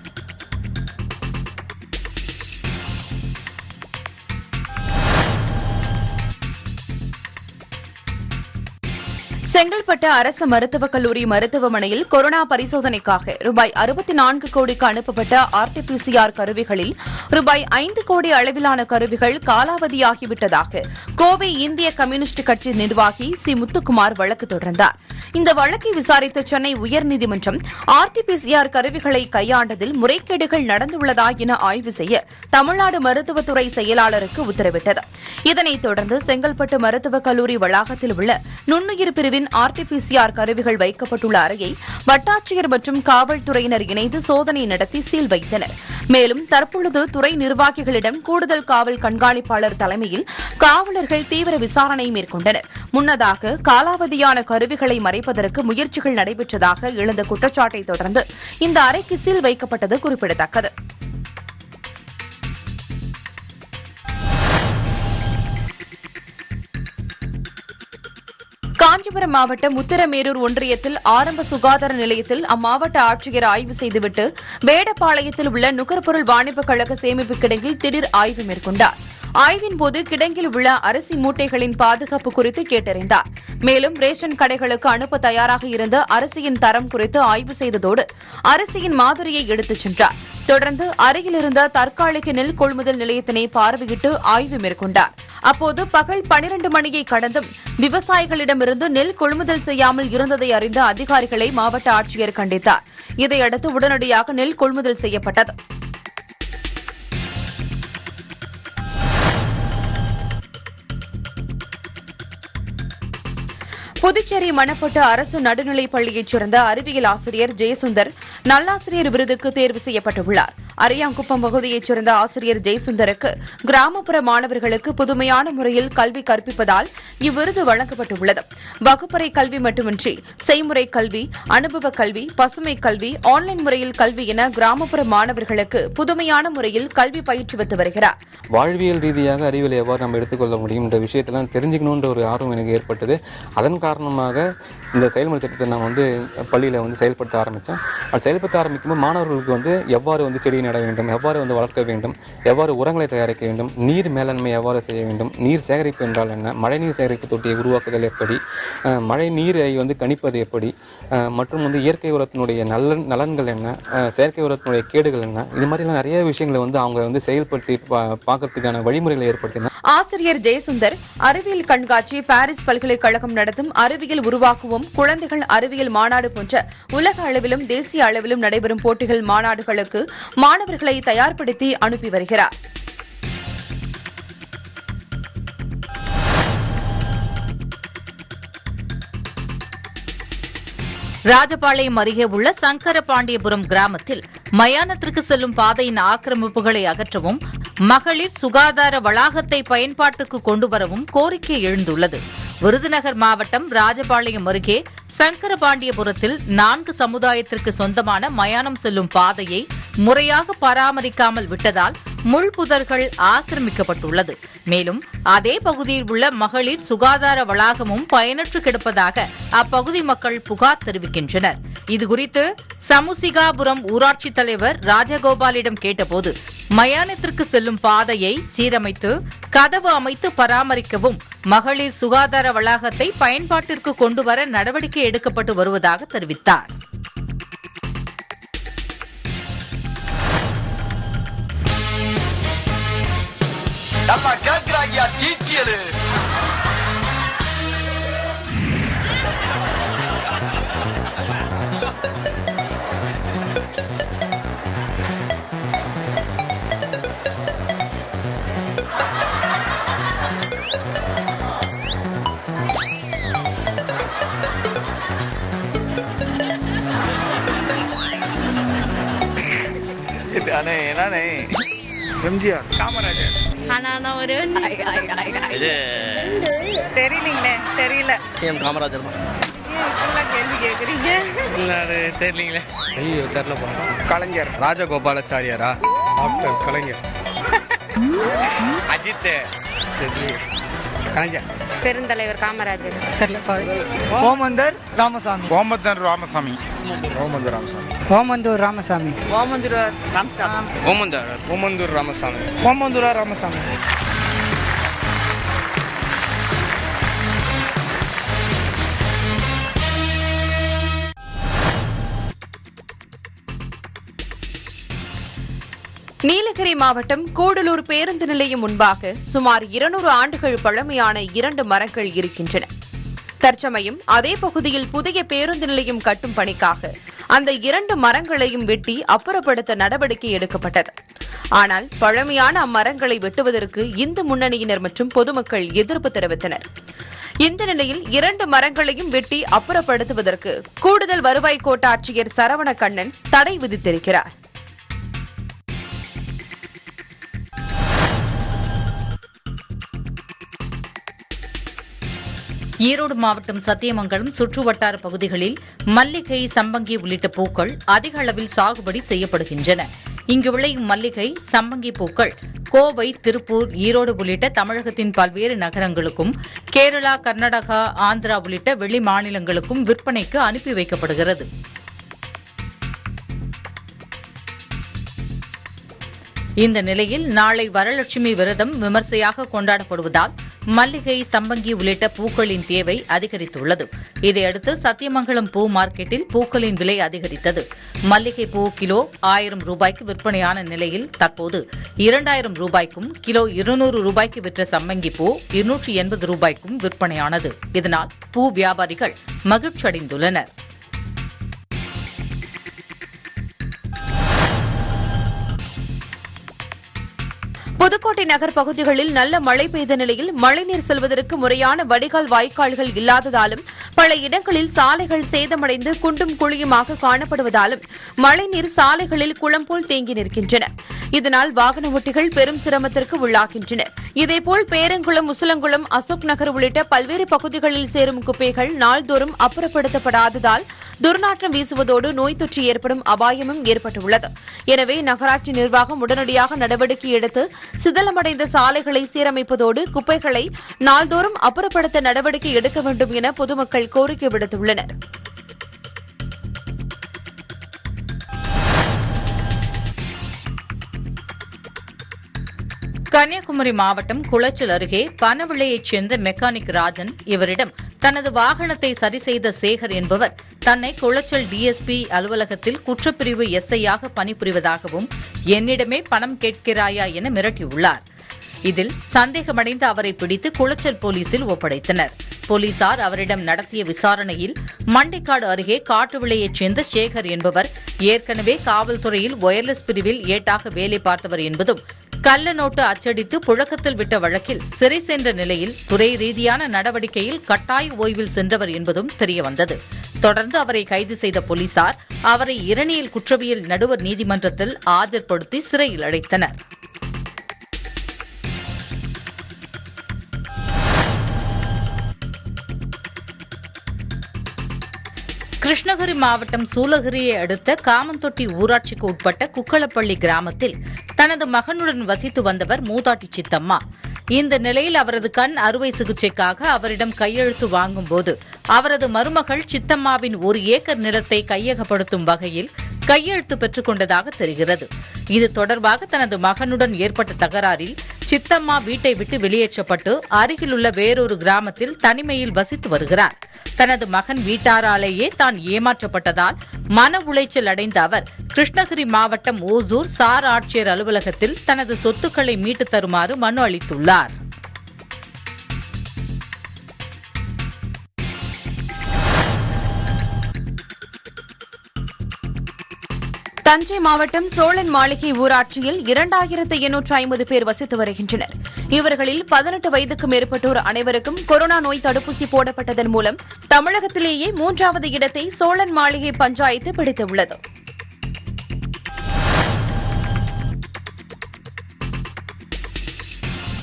S2: செங்கல்பட்டு அரசு மருத்துவக் கல்லூரி மருத்துவமனையில் கொரோனா பரிசோதனைக்காக ரூபாய் அறுபத்தி நான்கு கோடிக்கு அனுப்பப்பட்ட ஆர்டிபிசிஆர் கருவிகளில் ரூபாய் ஐந்து கோடி அளவிலான கருவிகள் காலாவதியாகிவிட்டதாக கோவை இந்திய கம்யூனிஸ்ட் கட்சி நிர்வாகி சி முத்துக்குமார் வழக்கு தொடர்ந்தார் இந்த வழக்கை விசாரித்த சென்னை உயர்நீதிமன்றம் ஆர்டிபிசிஆர் கருவிகளை கையாண்டதில் முறைகேடுகள் நடந்துள்ளதா என ஆய்வு செய்ய தமிழ்நாடு மருத்துவத்துறை செயலாளருக்கு உத்தரவிட்டது இதனைத் தொடர்ந்து செங்கல்பட்டு மருத்துவக் கல்லூரி வளாகத்தில் உள்ள நுண்ணுயிர் பிரிவின் ஆர்டிபிசிஆர் கருவிகள் வைக்கப்பட்டுள்ள அறையை வட்டாட்சியர் மற்றும் காவல்துறையினர் இணைந்து சோதனை நடத்தி சீல் வைத்தனர் மேலும் தற்பொழுது துறை நிர்வாகிகளிடம் கூடுதல் காவல் கண்காணிப்பாளர் தலைமையில் காவலர்கள் தீவிர விசாரணை மேற்கொண்டனர் முன்னதாக காலாவதியான கருவிகளை மறைப்பதற்கு முயற்சிகள் நடைபெற்றதாக எழுந்த குற்றச்சாட்டை தொடர்ந்து இந்த அறைக்கு சீல் வைக்கப்பட்டது குறிப்பிடத்தக்கது காஞ்சிபுரம் மாவட்டம் உத்திரமேரூர் ஒன்றியத்தில் ஆரம்ப சுகாதார நிலையத்தில் அம்மாவட்ட ஆட்சியர் ஆய்வு செய்துவிட்டு வேடப்பாளையத்தில் உள்ள நுகர்பொருள் வாணிபக் கழக சேமிப்பு கிடங்கில் திடீர் ஆய்வு மேற்கொண்டார் ஆய்வின் போது கிடங்கில் உள்ள அரிசி மூட்டைகளின் பாதுகாப்பு குறித்து கேட்டறிந்தார் மேலும் ரேஷன் கடைகளுக்கு அனுப்ப தயாராக இருந்த அரிசியின் தரம் குறித்து ஆய்வு செய்ததோடு அரிசியின் மாதிரியை எடுத்துச் சென்றார் தொடர்ந்து அருகில் இருந்த தற்காலிக நெல் கொள்முதல் நிலையத்தினை பார்வையிட்டு ஆய்வு மேற்கொண்டார் அப்போது பகல் பனிரண்டு மணியை கடந்தும் விவசாயிகளிடமிருந்து நெல் கொள்முதல் செய்யாமல் இருந்ததை அறிந்த அதிகாரிகளை மாவட்ட ஆட்சியர் கண்டித்தார் இதையடுத்து உடனடியாக நெல் கொள்முதல் செய்யப்பட்டது புதுச்சேரி மணப்பட்டு அரசு நடுநிலைப் பள்ளியைச் சேர்ந்த அறிவியல் ஆசிரியர் ஜெயசுந்தர் நல்லாசிரியர் விருதுக்கு தேர்வு செய்யப்பட்டுள்ளார் அரியாங்குப்பம் பகுதியைச் சேர்ந்த ஆசிரியர் ஜெயசுந்தருக்கு கிராமப்புற மாணவர்களுக்கு புதுமையான முறையில் கல்வி கற்பிப்பதால் இவ்விருது வழங்கப்பட்டுள்ளது வகுப்பறை கல்வி மட்டுமின்றி செய்முறை கல்வி அனுபவ கல்வி பசுமை கல்வி ஆன்லைன் முறையில் கல்வி என கிராமப்புற மாணவர்களுக்கு புதுமையான முறையில் கல்வி பயிற்றுவித்து வருகிறார்
S7: வாழ்வியல் ரீதியாக அறிவியலை எவ்வாறு நம்ம எடுத்துக்கொள்ள முடியும் என்ற விஷயத்தெல்லாம் தெரிஞ்சுக்கணுன்ற ஒரு ஆர்வம் எனக்கு ஏற்பட்டது அதன் காரணமாக இந்த செயல்முறை திட்டத்தை நான் வந்து பள்ளியில் வந்து செயல்படுத்த ஆரம்பித்தேன் அது செயல்படுத்த ஆரம்பிக்கும்போது மாணவர்களுக்கு வந்து எவ்வாறு வந்து செடியை நட வேண்டும் எவ்வாறு வந்து வளர்க்க வேண்டும் எவ்வாறு உரங்களை தயாரிக்க வேண்டும் நீர் மேலாண்மை எவ்வாறு செய்ய வேண்டும் நீர் சேகரிப்பு என்றால் என்ன மழைநீர் சேகரிப்பு தொட்டியை உருவாக்குதல் எப்படி அஹ், மழை நீரை வந்து கணிப்பது எப்படி அஹ், மற்றும் வந்து இயற்கை உரத்தினுடைய நலன் நலன்கள் என்ன அஹ், செயற்கை உரத்தினுடைய கேடுகள் என்ன இது மாதிரிலாம் நிறைய விஷயங்களை வந்து அவங்க வந்து செயல்படுத்தி பா- பார்க்கறதுக்கான வழிமுறைகளை ஏற்படுத்தினாங்க
S2: ஆசிரியர் ஜெயசுந்தர் அறிவியல் கண்காட்சி பாரிஸ் பல்கலைக்கழகம் நடத்தும் அறிவியல் உருவாக்குவோம் குழந்தைகள் அறிவியல் மாநாடு போன்ற உலக அளவிலும் தேசிய அளவிலும் நடைபெறும் போட்டிகள் மாநாடுகளுக்கு மாணவர்களை தயார்படுத்தி அனுப்பி வருகிறார்
S8: ராஜபாளையம் அருகே உள்ள சங்கரபாண்டியபுரம் கிராமத்தில் மயானத்திற்கு செல்லும் பாதையின் ஆக்கிரமிப்புகளை அகற்றவும் மகளிர் சுகாதார வளாகத்தை பயன்பாட்டுக்கு கொண்டுவரவும் கோரிக்கை எழுந்துள்ளது விருதுநகர் மாவட்டம் ராஜபாளையம் அருகே சங்கரபாண்டியபுரத்தில் நான்கு சமுதாயத்திற்கு சொந்தமான மயானம் செல்லும் பாதையை முறையாக பராமரிக்காமல் விட்டதால் முள்புதர்கள் ஆக்கிரமிக்கப்பட்டுள்ளது மேலும் அதே பகுதியில் உள்ள மகளிர் சுகாதார வளாகமும் பயனற்று கிடப்பதாக அப்பகுதி மக்கள் புகார் தெரிவிக்கின்றனர் இதுகுறித்து சமுசிகாபுரம் ஊராட்சித் தலைவர் ராஜகோபாலிடம் கேட்டபோது மயானத்திற்கு செல்லும் பாதையை சீரமைத்து கதவு அமைத்து பராமரிக்கவும் மகளிர் சுகாதார வளாகத்தை பயன்பாட்டிற்கு கொண்டுவர நடவடிக்கை எடுக்கப்பட்டு வருவதாக தெரிவித்தார்
S9: நல்லா கேக்குறாங்க டீட்டியலு
S10: அண்ணே என்னண்ணே எம்ஜிஆர் காமராஜர்
S11: தெரியலீங்களே தெரியல
S10: சிஎம் காமராஜர் தான்
S11: கேள்வி கேக்குறீங்க
S10: தெரியலீங்களே
S3: ஐயோ தெரில போனோம்
S10: கலைஞர் ராஜகோபாலாச்சாரியாரா டாக்டர் கலைஞர் அஜித் கலைஞர்
S11: பெருந்தலைவர் காமராஜர்
S12: ஓமந்தர் ராமசாமி
S10: ஓமந்தர் ராமசாமி ஓமந்தர் ராமசாமி
S12: ஓமந்தூர் ராமசாமி
S11: ஓமந்துர் ராமசாமி
S10: ஓமந்தர் ஓமந்தூர் ராமசாமி
S12: ஓமந்தூரா ராமசாமி
S2: நீலகிரி மாவட்டம் கூடலூர் பேருந்து நிலையம் முன்பாக சுமார் இருநூறு ஆண்டுகள் பழமையான இரண்டு மரங்கள் இருக்கின்றன தற்சமயம் அதே பகுதியில் புதிய பேருந்து நிலையம் கட்டும் பணிக்காக அந்த இரண்டு மரங்களையும் வெட்டி அப்புறப்படுத்த நடவடிக்கை எடுக்கப்பட்டது ஆனால் பழமையான அம்மரங்களை வெட்டுவதற்கு இந்து முன்னணியினர் மற்றும் பொதுமக்கள் எதிர்ப்பு தெரிவித்தனர் இந்த நிலையில் இரண்டு மரங்களையும் வெட்டி அப்புறப்படுத்துவதற்கு கூடுதல் வருவாய் கோட்டாட்சியர் சரவண கண்ணன் தடை விதித்திருக்கிறார்
S8: ஈரோடு மாவட்டம் சத்தியமங்கலம் சுற்றுவட்டார பகுதிகளில் மல்லிகை சம்பங்கி உள்ளிட்ட பூக்கள் அதிக அளவில் சாகுபடி செய்யப்படுகின்றன இங்கு விளையும் மல்லிகை சம்பங்கி பூக்கள் கோவை திருப்பூர் ஈரோடு உள்ளிட்ட தமிழகத்தின் பல்வேறு நகரங்களுக்கும் கேரளா கர்நாடகா ஆந்திரா உள்ளிட்ட வெளி மாநிலங்களுக்கும் விற்பனைக்கு அனுப்பி வைக்கப்படுகிறது இந்த நிலையில் நாளை வரலட்சுமி விரதம் விமர்சையாக கொண்டாடப்படுவதால் மல்லிகை சம்பங்கி உள்ளிட்ட பூக்களின் தேவை அதிகரித்துள்ளது இதையடுத்து சத்தியமங்கலம் பூ மார்க்கெட்டில் பூக்களின் விலை அதிகரித்தது மல்லிகை பூ கிலோ ஆயிரம் ரூபாய்க்கு விற்பனையான நிலையில் தற்போது இரண்டாயிரம் ரூபாய்க்கும் கிலோ இருநூறு ரூபாய்க்கு விற்ற சம்பங்கி பூ இருநூற்றி எண்பது ரூபாய்க்கும் விற்பனையானது இதனால் பூ வியாபாரிகள் மகிழ்ச்சியடைந்துள்ளனர்
S2: புதுக்கோட்டை நகர் பகுதிகளில் நல்ல மழை பெய்த நிலையில் மழைநீர் செல்வதற்கு முறையான வடிகால் வாய்க்கால்கள் இல்லாததாலும் பல இடங்களில் சாலைகள் சேதமடைந்து குண்டும் குழியுமாக காணப்படுவதாலும் மழைநீர் சாலைகளில் குளம் போல் தேங்கி நிற்கின்றன இதனால் வாகன ஓட்டிகள் பெரும் சிரமத்திற்கு உள்ளாகின்றனர் இதேபோல் பேரங்குளம் முசலங்குளம் அசோக் நகர் உள்ளிட்ட பல்வேறு பகுதிகளில் சேரும் குப்பைகள் நாள்தோறும் அப்புறப்படுத்தப்படாததால் துர்நாற்றம் வீசுவதோடு நோய் தொற்று ஏற்படும் அபாயமும் ஏற்பட்டுள்ளது எனவே நகராட்சி நிர்வாகம் உடனடியாக நடவடிக்கை எடுத்து சிதலமடைந்த சாலைகளை சீரமைப்பதோடு குப்பைகளை நாள்தோறும் அப்புறப்படுத்த நடவடிக்கை எடுக்க வேண்டும் என பொதுமக்கள் கோரிக்கை விடுத்துள்ளனர்
S8: கன்னியாகுமரி மாவட்டம் குளச்சல் அருகே பனவிளையைச் சேர்ந்த மெக்கானிக் ராஜன் இவரிடம் தனது வாகனத்தை சரி செய்த சேகர் என்பவர் தன்னை குளச்சல் டிஎஸ்பி அலுவலகத்தில் குற்றப்பிரிவு எஸ்ஐயாக பணிபுரிவதாகவும் என்னிடமே பணம் கேட்கிறாயா என மிரட்டியுள்ளார் இதில் சந்தேகமடைந்த அவரை பிடித்து குளச்சல் போலீசில் ஒப்படைத்தனர் போலீசார் அவரிடம் நடத்திய விசாரணையில் மண்டைக்காடு அருகே காட்டுவிளையைச் சேர்ந்த சேகர் என்பவர் ஏற்கனவே காவல்துறையில் ஒயர்லெஸ் பிரிவில் ஏட்டாக வேலை பார்த்தவர் என்பதும் கள்ள நோட்டு அச்சடித்து புழக்கத்தில் விட்ட வழக்கில் சிறை சென்ற நிலையில் துறை ரீதியான நடவடிக்கையில் கட்டாய ஓய்வில் சென்றவர் என்பதும் தெரியவந்தது தொடர்ந்து அவரை கைது செய்த போலீசார் அவரை இரணியல் குற்றவியல் நடுவர் நீதிமன்றத்தில் ஆஜர்படுத்தி சிறையில் அடைத்தனர் கிருஷ்ணகிரி மாவட்டம் சூலகிரியை அடுத்த காமந்தொட்டி ஊராட்சிக்கு உட்பட்ட குக்களப்பள்ளி கிராமத்தில் தனது மகனுடன் வசித்து வந்தவர் மூதாட்டி சித்தம்மா இந்த நிலையில் அவரது கண் அறுவை சிகிச்சைக்காக அவரிடம் கையெழுத்து வாங்கும்போது அவரது மருமகள் சித்தம்மாவின் ஒரு ஏக்கர் நிலத்தை கையகப்படுத்தும் வகையில் கையெழுத்து பெற்றுக் கொண்டதாக தெரிகிறது இது தொடர்பாக தனது மகனுடன் ஏற்பட்ட தகராறில் சித்தம்மா வீட்டை விட்டு வெளியேற்றப்பட்டு அருகிலுள்ள வேறொரு கிராமத்தில் தனிமையில் வசித்து வருகிறார் தனது மகன் வீட்டாராலேயே தான் ஏமாற்றப்பட்டதால் மன உளைச்சல் அடைந்த அவர் கிருஷ்ணகிரி மாவட்டம் ஓசூர் சார் ஆட்சியர் அலுவலகத்தில் தனது சொத்துக்களை மீட்டுத் தருமாறு மனு அளித்துள்ளார்
S2: தஞ்சை மாவட்டம் சோழன் மாளிகை ஊராட்சியில் இரண்டாயிரத்து எண்ணூற்று ஐம்பது பேர் வசித்து வருகின்றனர் இவர்களில் பதினெட்டு வயதுக்கு மேற்பட்டோர் அனைவருக்கும் கொரோனா நோய் தடுப்பூசி போடப்பட்டதன் மூலம் தமிழகத்திலேயே மூன்றாவது இடத்தை சோழன் மாளிகை பஞ்சாயத்து பிடித்துள்ளது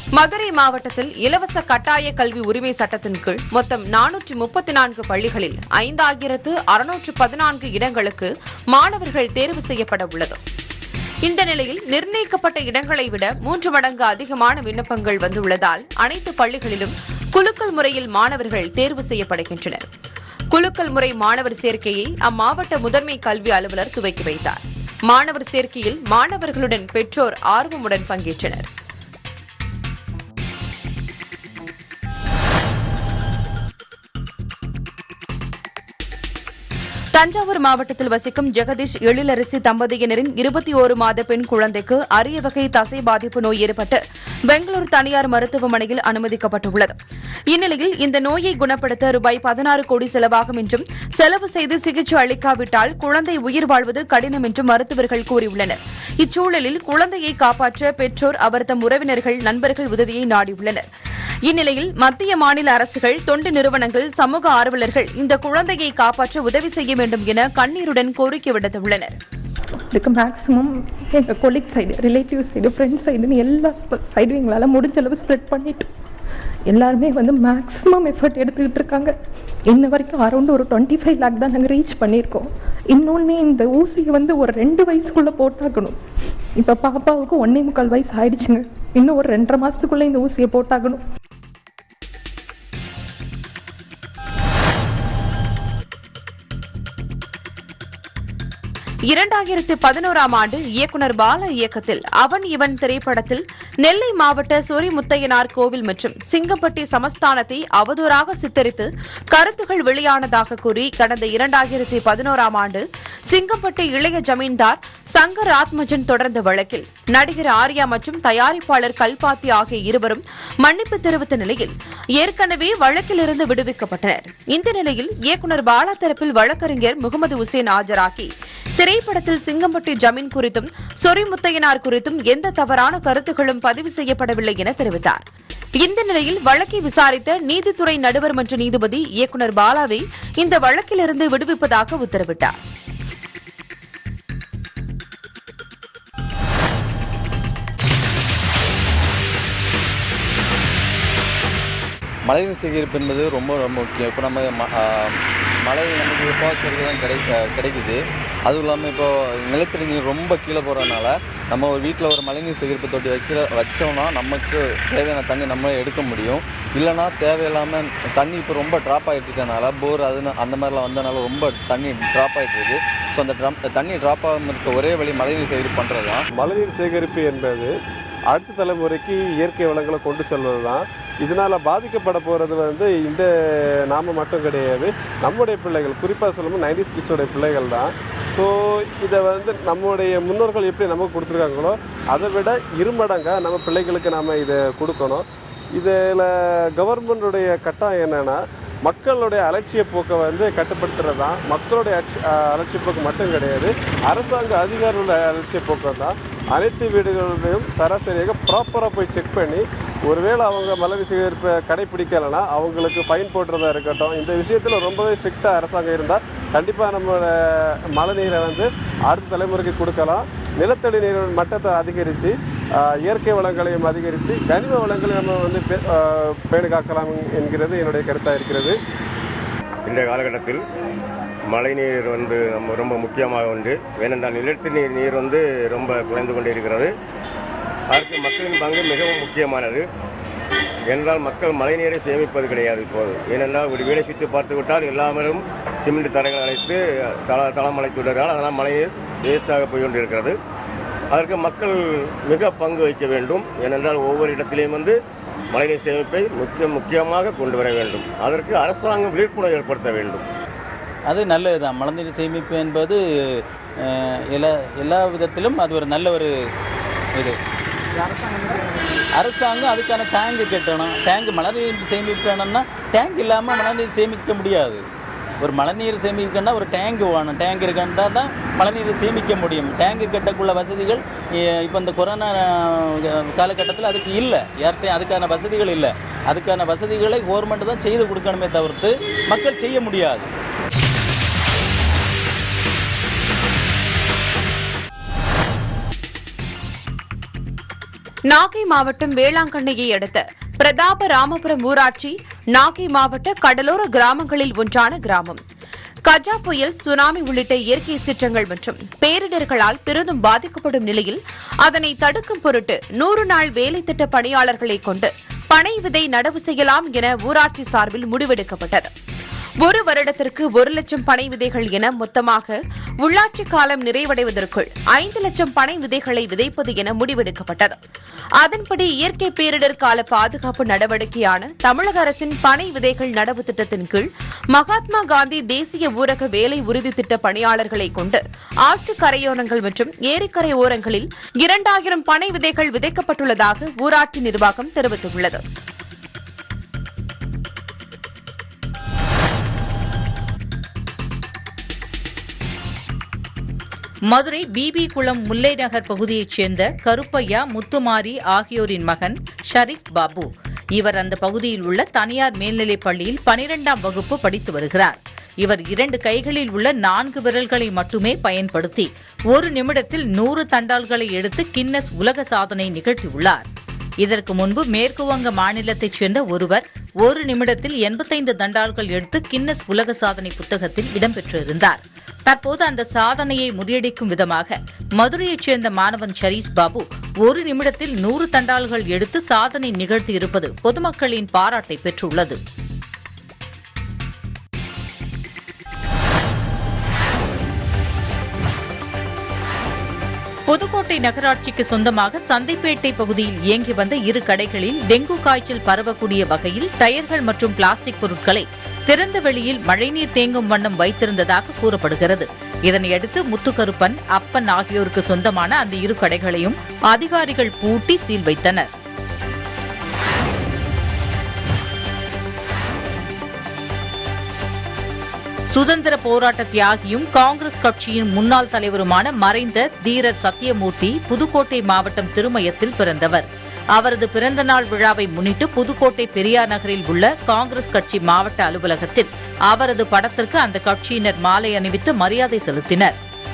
S2: மதுரை மாவட்டத்தில் இலவச கட்டாய கல்வி உரிமை சட்டத்தின் கீழ் மொத்தம் நானூற்று முப்பத்தி நான்கு பள்ளிகளில் ஐந்தாயிரத்து அறுநூற்று பதினான்கு இடங்களுக்கு மாணவர்கள் தேர்வு செய்யப்பட உள்ளது இந்த நிலையில் நிர்ணயிக்கப்பட்ட இடங்களை விட மூன்று மடங்கு அதிகமான விண்ணப்பங்கள் வந்துள்ளதால் அனைத்து பள்ளிகளிலும் குலுக்கல் முறையில் மாணவர்கள் தேர்வு செய்யப்படுகின்றனர் குலுக்கல் முறை மாணவர் சேர்க்கையை அம்மாவட்ட முதன்மை கல்வி அலுவலர் துவக்கி வைத்தார் மாணவர் சேர்க்கையில் மாணவர்களுடன் பெற்றோர் ஆர்வமுடன் பங்கேற்றனர் தஞ்சாவூர் மாவட்டத்தில் வசிக்கும் ஜெகதீஷ் எழிலரசி தம்பதியினரின் இருபத்தி ஓரு மாத பெண் குழந்தைக்கு அரிய வகை தசை பாதிப்பு நோய் ஏற்பட்டு பெங்களூரு தனியார் மருத்துவமனையில் அனுமதிக்கப்பட்டுள்ளது இந்நிலையில் இந்த நோயை குணப்படுத்த ரூபாய் பதினாறு கோடி செலவாகும் என்றும் செலவு செய்து சிகிச்சை அளிக்காவிட்டால் குழந்தை உயிர் வாழ்வது கடினம் என்றும் மருத்துவர்கள் கூறியுள்ளனர் இச்சூழலில் குழந்தையை காப்பாற்ற பெற்றோர் அவர்தம் உறவினர்கள் நண்பர்கள் உதவியை நாடியுள்ளனர் இந்நிலையில் மத்திய மாநில அரசுகள் தொண்டு நிறுவனங்கள் சமூக ஆர்வலர்கள் இந்த குழந்தையை காப்பாற்ற உதவி செய்ய வேண்டும் என கண்ணீருடன் கோரிக்கை விடுத்துள்ளனர்
S13: இதுக்கு மேக்ஸிமம் எங்கள் colleague side relative side friends சைடுன்னு எல்லா சைடும் எங்களால் முடிஞ்ச அளவு ஸ்ப்ரெட் பண்ணிட்டோம் எல்லாருமே வந்து மேக்ஸிமம் எஃபர்ட் எடுத்துக்கிட்டு இருக்காங்க இன்ன வரைக்கும் அரௌண்ட் ஒரு டுவெண்ட்டி ஃபைவ் லேக் தான் நாங்கள் ரீச் பண்ணியிருக்கோம் இன்னொன்று இந்த ஊசியை வந்து ஒரு ரெண்டு வயசுக்குள்ளே போட்டாகணும் இப்போ பாப்பாவுக்கு ஒன்னே முக்கால் வயசு ஆயிடுச்சுங்க இன்னும் ஒரு ரெண்டரை மாதத்துக்குள்ளே இந்த ஊசியை போட்டாகணும்
S2: இரண்டாயிரத்து பதினோராம் ஆண்டு இயக்குனர் பால இயக்கத்தில் அவன் இவன் திரைப்படத்தில் நெல்லை மாவட்ட சொரிமுத்தையனார் கோவில் மற்றும் சிங்கப்பட்டி சமஸ்தானத்தை அவதூறாக சித்தரித்து கருத்துகள் வெளியானதாக கூறி கடந்த இரண்டாயிரத்தி பதினோராம் ஆண்டு சிங்கப்பட்டி இளைய ஜமீன்தார் சங்கர் ஆத்மஜன் தொடர்ந்த வழக்கில் நடிகர் ஆர்யா மற்றும் தயாரிப்பாளர் கல்பாத்தி ஆகிய இருவரும் மன்னிப்பு தெரிவித்த நிலையில் ஏற்கனவே வழக்கிலிருந்து விடுவிக்கப்பட்டனர் இந்த நிலையில் இயக்குனர் பாலா தரப்பில் வழக்கறிஞர் முகமது உசேன் ஆஜராகி திரைப்படத்தில் சிங்கம்பட்டி ஜமீன் குறித்தும் சொரிமுத்தையனார் குறித்தும் எந்த தவறான கருத்துகளும் பதிவு செய்யப்படவில்லை என தெரிவித்தார் இந்த நிலையில் வழக்கை விசாரித்த நீதித்துறை நடுவர் மன்ற நீதிபதி இயக்குனர் பாலாவை இந்த வழக்கிலிருந்து விடுவிப்பதாக உத்தரவிட்டார்
S14: மழைநீர் சேகரிப்பு என்பது ரொம்ப ரொம்ப முக்கியம் இப்போ நம்ம ம- ஆ, மழை நமக்கு எப்போவாச்சும் வரைக்கும் தான் கிடை ஆ, கிடைக்குது அதுவும் இல்லாமல் இப்போ நிலத்தடி நீர் ரொம்ப கீழே போகிறதுனால நம்ம ஒரு வீட்டில் ஒரு மழைநீர் சேகரிப்பு தொட்டி வைக்கிற வச்சோம்னா நமக்கு தேவையான தண்ணி நம்ம எடுக்க முடியும் இல்லைன்னா தேவையில்லாமல் தண்ணி இப்போ ரொம்ப ட்ராப் ஆகிட்டு இருக்கனால போர் அது அந்த மாதிரிலாம் வந்தனால ரொம்ப தண்ணி ட்ராப் ஆகிட்டு இருக்கு ஸோ அந்த ட்ரம் தண்ணி ட்ராப் ஆகாமல் இருக்க ஒரே வழி மழைநீர் சேகரிப்பு பண்ணுறது தான்
S15: மழைநீர் சேகரிப்பு என்பது அடுத்த தலைமுறைக்கு இயற்கை வளங்களை கொண்டு செல்வது தான் இதனால் பாதிக்கப்பட போகிறது வந்து இந்த நாம மட்டும் கிடையாது நம்முடைய பிள்ளைகள் குறிப்பாக சொல்லும்போது நைன்டிஸ் கிட்ஸோடைய பிள்ளைகள் தான் ஸோ இதை வந்து நம்முடைய முன்னோர்கள் எப்படி நமக்கு கொடுத்துருக்காங்களோ அதை விட இருமடங்காக நம்ம பிள்ளைகளுக்கு நாம் இதை கொடுக்கணும் இதில் கவர்மெண்டுடைய கட்டாயம் என்னென்னா மக்களுடைய அலட்சிய போக்கை வந்து கட்டுப்படுத்துறது தான் மக்களுடைய அலட்சி- அஹ் அலட்சிய போக்கு மட்டும் கிடையாது அரசாங்க அதிகாரிகளுடைய அலட்சிய போக்கு தான் அனைத்து வீடுகளிலும் சராசரியாக ப்ராப்பராக போய் செக் பண்ணி ஒருவேளை அவங்க மலை சேகரிப்பை கடைபிடிக்கலைன்னா அவங்களுக்கு ஃபைன் போடுறதா இருக்கட்டும் இந்த விஷயத்தில் ரொம்பவே ஸ்ட்ரிக்டாக அரசாங்கம் இருந்தால் கண்டிப்பாக நம்மளோட மழை நீரை வந்து அடுத்த தலைமுறைக்கு கொடுக்கலாம் நிலத்தடி நீர் மட்டத்தை அதிகரித்து இயற்கை வளங்களையும் அதிகரித்து கனிம வளங்களை நம்ம வந்து பே- ஆஹ் பேணி காக்கலாம் என்கிறது என்னுடைய கருத்தாக இருக்கிறது
S16: இந்த காலகட்டத்தில் மழைநீர் வந்து நம்ம ரொம்ப முக்கியமாக உண்டு ஏனென்றால் நிலத்தடி நீர் நீர் வந்து ரொம்ப குறைந்து கொண்டே இருக்கிறது அதற்கு மக்களின் பங்கு மிகவும் முக்கியமானது என்றால் மக்கள் மழைநீரை சேமிப்பது கிடையாது இப்போது ஏனென்றால் ஒரு வீடை சுற்றி பார்த்து விட்டால் எல்லாமலும் சிமெண்ட் தரைகள் அழைத்து தள தளம் அழைத்து விடுகிறார்கள் அதனால் மழைநீர் வேஸ்டாக போய் கொண்டிருக்கிறது அதற்கு மக்கள் மிக பங்கு வைக்க வேண்டும் ஏனென்றால் ஒவ்வொரு இடத்திலையும் வந்து மழைநீர் சேமிப்பை முக்கிய முக்கியமாக கொண்டு வர வேண்டும் அதற்கு அரசாங்கம் விழிப்புணர்வு ஏற்படுத்த வேண்டும்
S17: அது நல்லது தான் மழைநீர் சேமிப்பு என்பது அஹ், எல்லா எல்லா விதத்திலும் அது ஒரு நல்ல ஒரு இது அரசாங்கம் அதுக்கான டேங்கு கட்டணும் டேங்கு மழைநீர் சேமிக்கணும்னா டேங்க் இல்லாமல் மழைநீர் சேமிக்க முடியாது ஒரு மழைநீர் சேமிக்கணும்னா ஒரு டேங்க் வேணும் டேங்க் இருக்கா தான் மழைநீரை சேமிக்க முடியும் டேங்கு கட்டக்குள்ள வசதிகள் இப்போ இந்த கொரோனா காலகட்டத்தில் அதுக்கு இல்லை யார்கிட்டையும் அதுக்கான வசதிகள் இல்லை அதுக்கான வசதிகளை கவர்மெண்ட் தான் செய்து கொடுக்கணுமே தவிர்த்து மக்கள் செய்ய முடியாது
S2: நாகை மாவட்டம் வேளாங்கண்ணியை அடுத்த பிரதாப ராமபுரம் ஊராட்சி நாகை மாவட்ட கடலோர கிராமங்களில் ஒன்றான கிராமம் கஜா புயல் சுனாமி உள்ளிட்ட இயற்கை சீற்றங்கள் மற்றும் பேரிடர்களால் பெரிதும் பாதிக்கப்படும் நிலையில் அதனை தடுக்கும் பொருட்டு நூறு நாள் வேலை திட்ட பணியாளர்களை கொண்டு பனை விதை நடவு செய்யலாம் என ஊராட்சி சார்பில் முடிவெடுக்கப்பட்டது ஒரு வருடத்திற்கு ஒரு லட்சம் பனை விதைகள் என மொத்தமாக உள்ளாட்சி காலம் நிறைவடைவதற்குள் ஐந்து லட்சம் பனை விதைகளை விதைப்பது என முடிவெடுக்கப்பட்டது அதன்படி இயற்கை பேரிடர் கால பாதுகாப்பு நடவடிக்கையான தமிழக அரசின் பனை விதைகள் நடவு திட்டத்தின் கீழ் மகாத்மா காந்தி தேசிய ஊரக வேலை உறுதி திட்ட பணியாளர்களை கொண்டு ஆற்று கரையோரங்கள் மற்றும் ஏரிக்கரை ஓரங்களில் இரண்டாயிரம் பனை விதைகள் விதைக்கப்பட்டுள்ளதாக ஊராட்சி நிர்வாகம் தெரிவித்துள்ளது
S8: மதுரை பிபி குளம் முல்லை நகர் பகுதியைச் சேர்ந்த கருப்பையா முத்துமாரி ஆகியோரின் மகன் ஷரீப் பாபு இவர் அந்த பகுதியில் உள்ள தனியார் மேல்நிலைப் பள்ளியில் பனிரெண்டாம் வகுப்பு படித்து வருகிறார் இவர் இரண்டு கைகளில் உள்ள நான்கு விரல்களை மட்டுமே பயன்படுத்தி ஒரு நிமிடத்தில் நூறு தண்டால்களை எடுத்து கின்னஸ் உலக சாதனை நிகழ்த்தியுள்ளார் இதற்கு முன்பு மேற்குவங்க மாநிலத்தைச் சேர்ந்த ஒருவர் ஒரு நிமிடத்தில் எண்பத்தைந்து தண்டால்கள் எடுத்து கின்னஸ் உலக சாதனை புத்தகத்தில் இடம்பெற்றிருந்தார் தற்போது அந்த சாதனையை முறியடிக்கும் விதமாக மதுரையைச் சேர்ந்த மாணவன் ஷரீஸ் பாபு ஒரு நிமிடத்தில் நூறு தண்டால்கள் எடுத்து சாதனை நிகழ்த்தியிருப்பது பொதுமக்களின் பாராட்டை பெற்றுள்ளது புதுக்கோட்டை நகராட்சிக்கு சொந்தமாக சந்தைப்பேட்டை பகுதியில் இயங்கி வந்த இரு கடைகளில் டெங்கு காய்ச்சல் பரவக்கூடிய வகையில் டயர்கள் மற்றும் பிளாஸ்டிக் பொருட்களை திறந்த வெளியில் மழைநீர் தேங்கும் வண்ணம் வைத்திருந்ததாக கூறப்படுகிறது இதனையடுத்து முத்துக்கருப்பன் அப்பன் ஆகியோருக்கு சொந்தமான அந்த இரு கடைகளையும் அதிகாரிகள் பூட்டி சீல் வைத்தனர் சுதந்திர போராட்ட தியாகியும் காங்கிரஸ் கட்சியின் முன்னாள் தலைவருமான மறைந்த தீரர் சத்தியமூர்த்தி புதுக்கோட்டை மாவட்டம் திருமயத்தில் பிறந்தவர் அவரது பிறந்த நாள் விழாவை முன்னிட்டு புதுக்கோட்டை பெரியார் நகரில் உள்ள காங்கிரஸ் கட்சி மாவட்ட அலுவலகத்தில் அவரது படத்திற்கு அந்த கட்சியினர் மாலை அணிவித்து மரியாதை செலுத்தினர்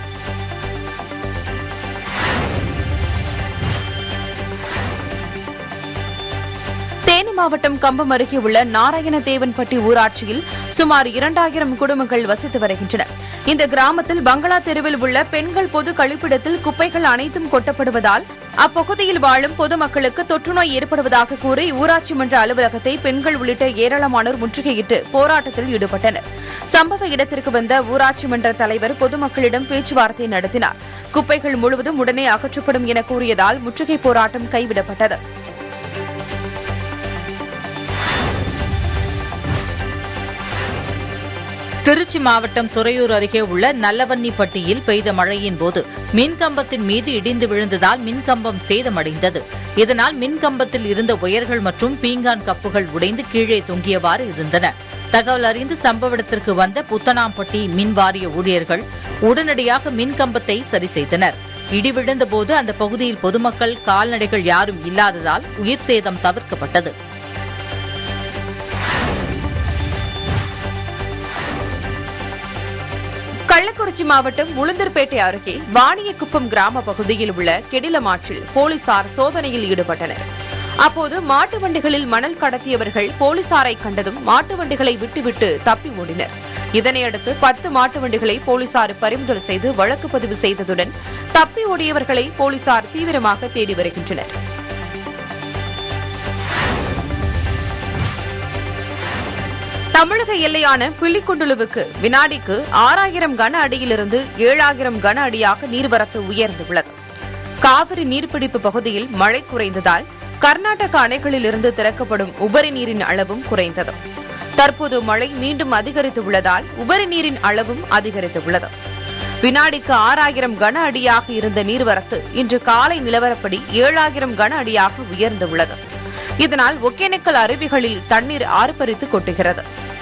S2: தேனி மாவட்டம் கம்பம் அருகே உள்ள நாராயணதேவன்பட்டி ஊராட்சியில் சுமார் இரண்டாயிரம் குடும்பங்கள் வசித்து வருகின்றன இந்த கிராமத்தில் பங்களா தெருவில் உள்ள பெண்கள் பொது கழிப்பிடத்தில் குப்பைகள் அனைத்தும் கொட்டப்படுவதால் அப்பகுதியில் வாழும் பொதுமக்களுக்கு தொற்றுநோய் ஏற்படுவதாக கூறி ஊராட்சி மன்ற அலுவலகத்தை பெண்கள் உள்ளிட்ட ஏராளமானோர் முற்றுகையிட்டு போராட்டத்தில் ஈடுபட்டனர் சம்பவ இடத்திற்கு வந்த ஊராட்சி மன்ற தலைவர் பொதுமக்களிடம் பேச்சுவார்த்தை நடத்தினார் குப்பைகள் முழுவதும் உடனே அகற்றப்படும் என கூறியதால் முற்றுகை போராட்டம் கைவிடப்பட்டது
S8: திருச்சி மாவட்டம் துறையூர் அருகே உள்ள நல்லவன்னிப்பட்டியில் பெய்த மழையின் போது மின்கம்பத்தின் மீது இடிந்து விழுந்ததால் மின்கம்பம் சேதமடைந்தது இதனால் மின்கம்பத்தில் இருந்த ஒயர்கள் மற்றும் பீங்கான் கப்புகள் உடைந்து கீழே தொங்கியவாறு இருந்தன தகவல் அறிந்து சம்பவ இடத்திற்கு வந்த புத்தனாம்பட்டி மின் வாரிய ஊழியர்கள் உடனடியாக மின்கம்பத்தை சரி செய்தனர் இடி விழுந்தபோது அந்த பகுதியில் பொதுமக்கள் கால்நடைகள் யாரும் இல்லாததால் உயிர் சேதம் தவிர்க்கப்பட்டது
S2: கள்ளக்குறிச்சி மாவட்டம் உளுந்தூர்பேட்டை அருகே வாணியக்குப்பம் கிராம பகுதியில் உள்ள கெடிலமாற்றில் போலீசார் சோதனையில் ஈடுபட்டனர் அப்போது மாட்டு வண்டிகளில் மணல் கடத்தியவர்கள் போலீசாரை கண்டதும் மாட்டு வண்டிகளை விட்டுவிட்டு தப்பி ஓடினர் இதனையடுத்து பத்து மாட்டு வண்டிகளை போலீசார் பறிமுதல் செய்து வழக்கு பதிவு செய்ததுடன் தப்பி ஓடியவர்களை போலீசார் தீவிரமாக தேடி வருகின்றனர் தமிழக எல்லையான பிள்ளிக்குண்டுலுவுக்கு வினாடிக்கு ஆறாயிரம் கன அடியிலிருந்து ஏழாயிரம் கன அடியாக நீர்வரத்து உயர்ந்துள்ளது காவிரி நீர்பிடிப்பு பகுதியில் மழை குறைந்ததால் கர்நாடக அணைகளிலிருந்து திறக்கப்படும் உபரி நீரின் அளவும் குறைந்தது தற்போது மழை மீண்டும் அதிகரித்துள்ளதால் உபரி நீரின் அளவும் அதிகரித்துள்ளது வினாடிக்கு ஆறாயிரம் கன அடியாக இருந்த நீர்வரத்து இன்று காலை நிலவரப்படி ஏழாயிரம் கன அடியாக உயர்ந்துள்ளது இதனால் ஒகேனக்கல் அருவிகளில் தண்ணீர் ஆர்ப்பரித்து கொட்டுகிறது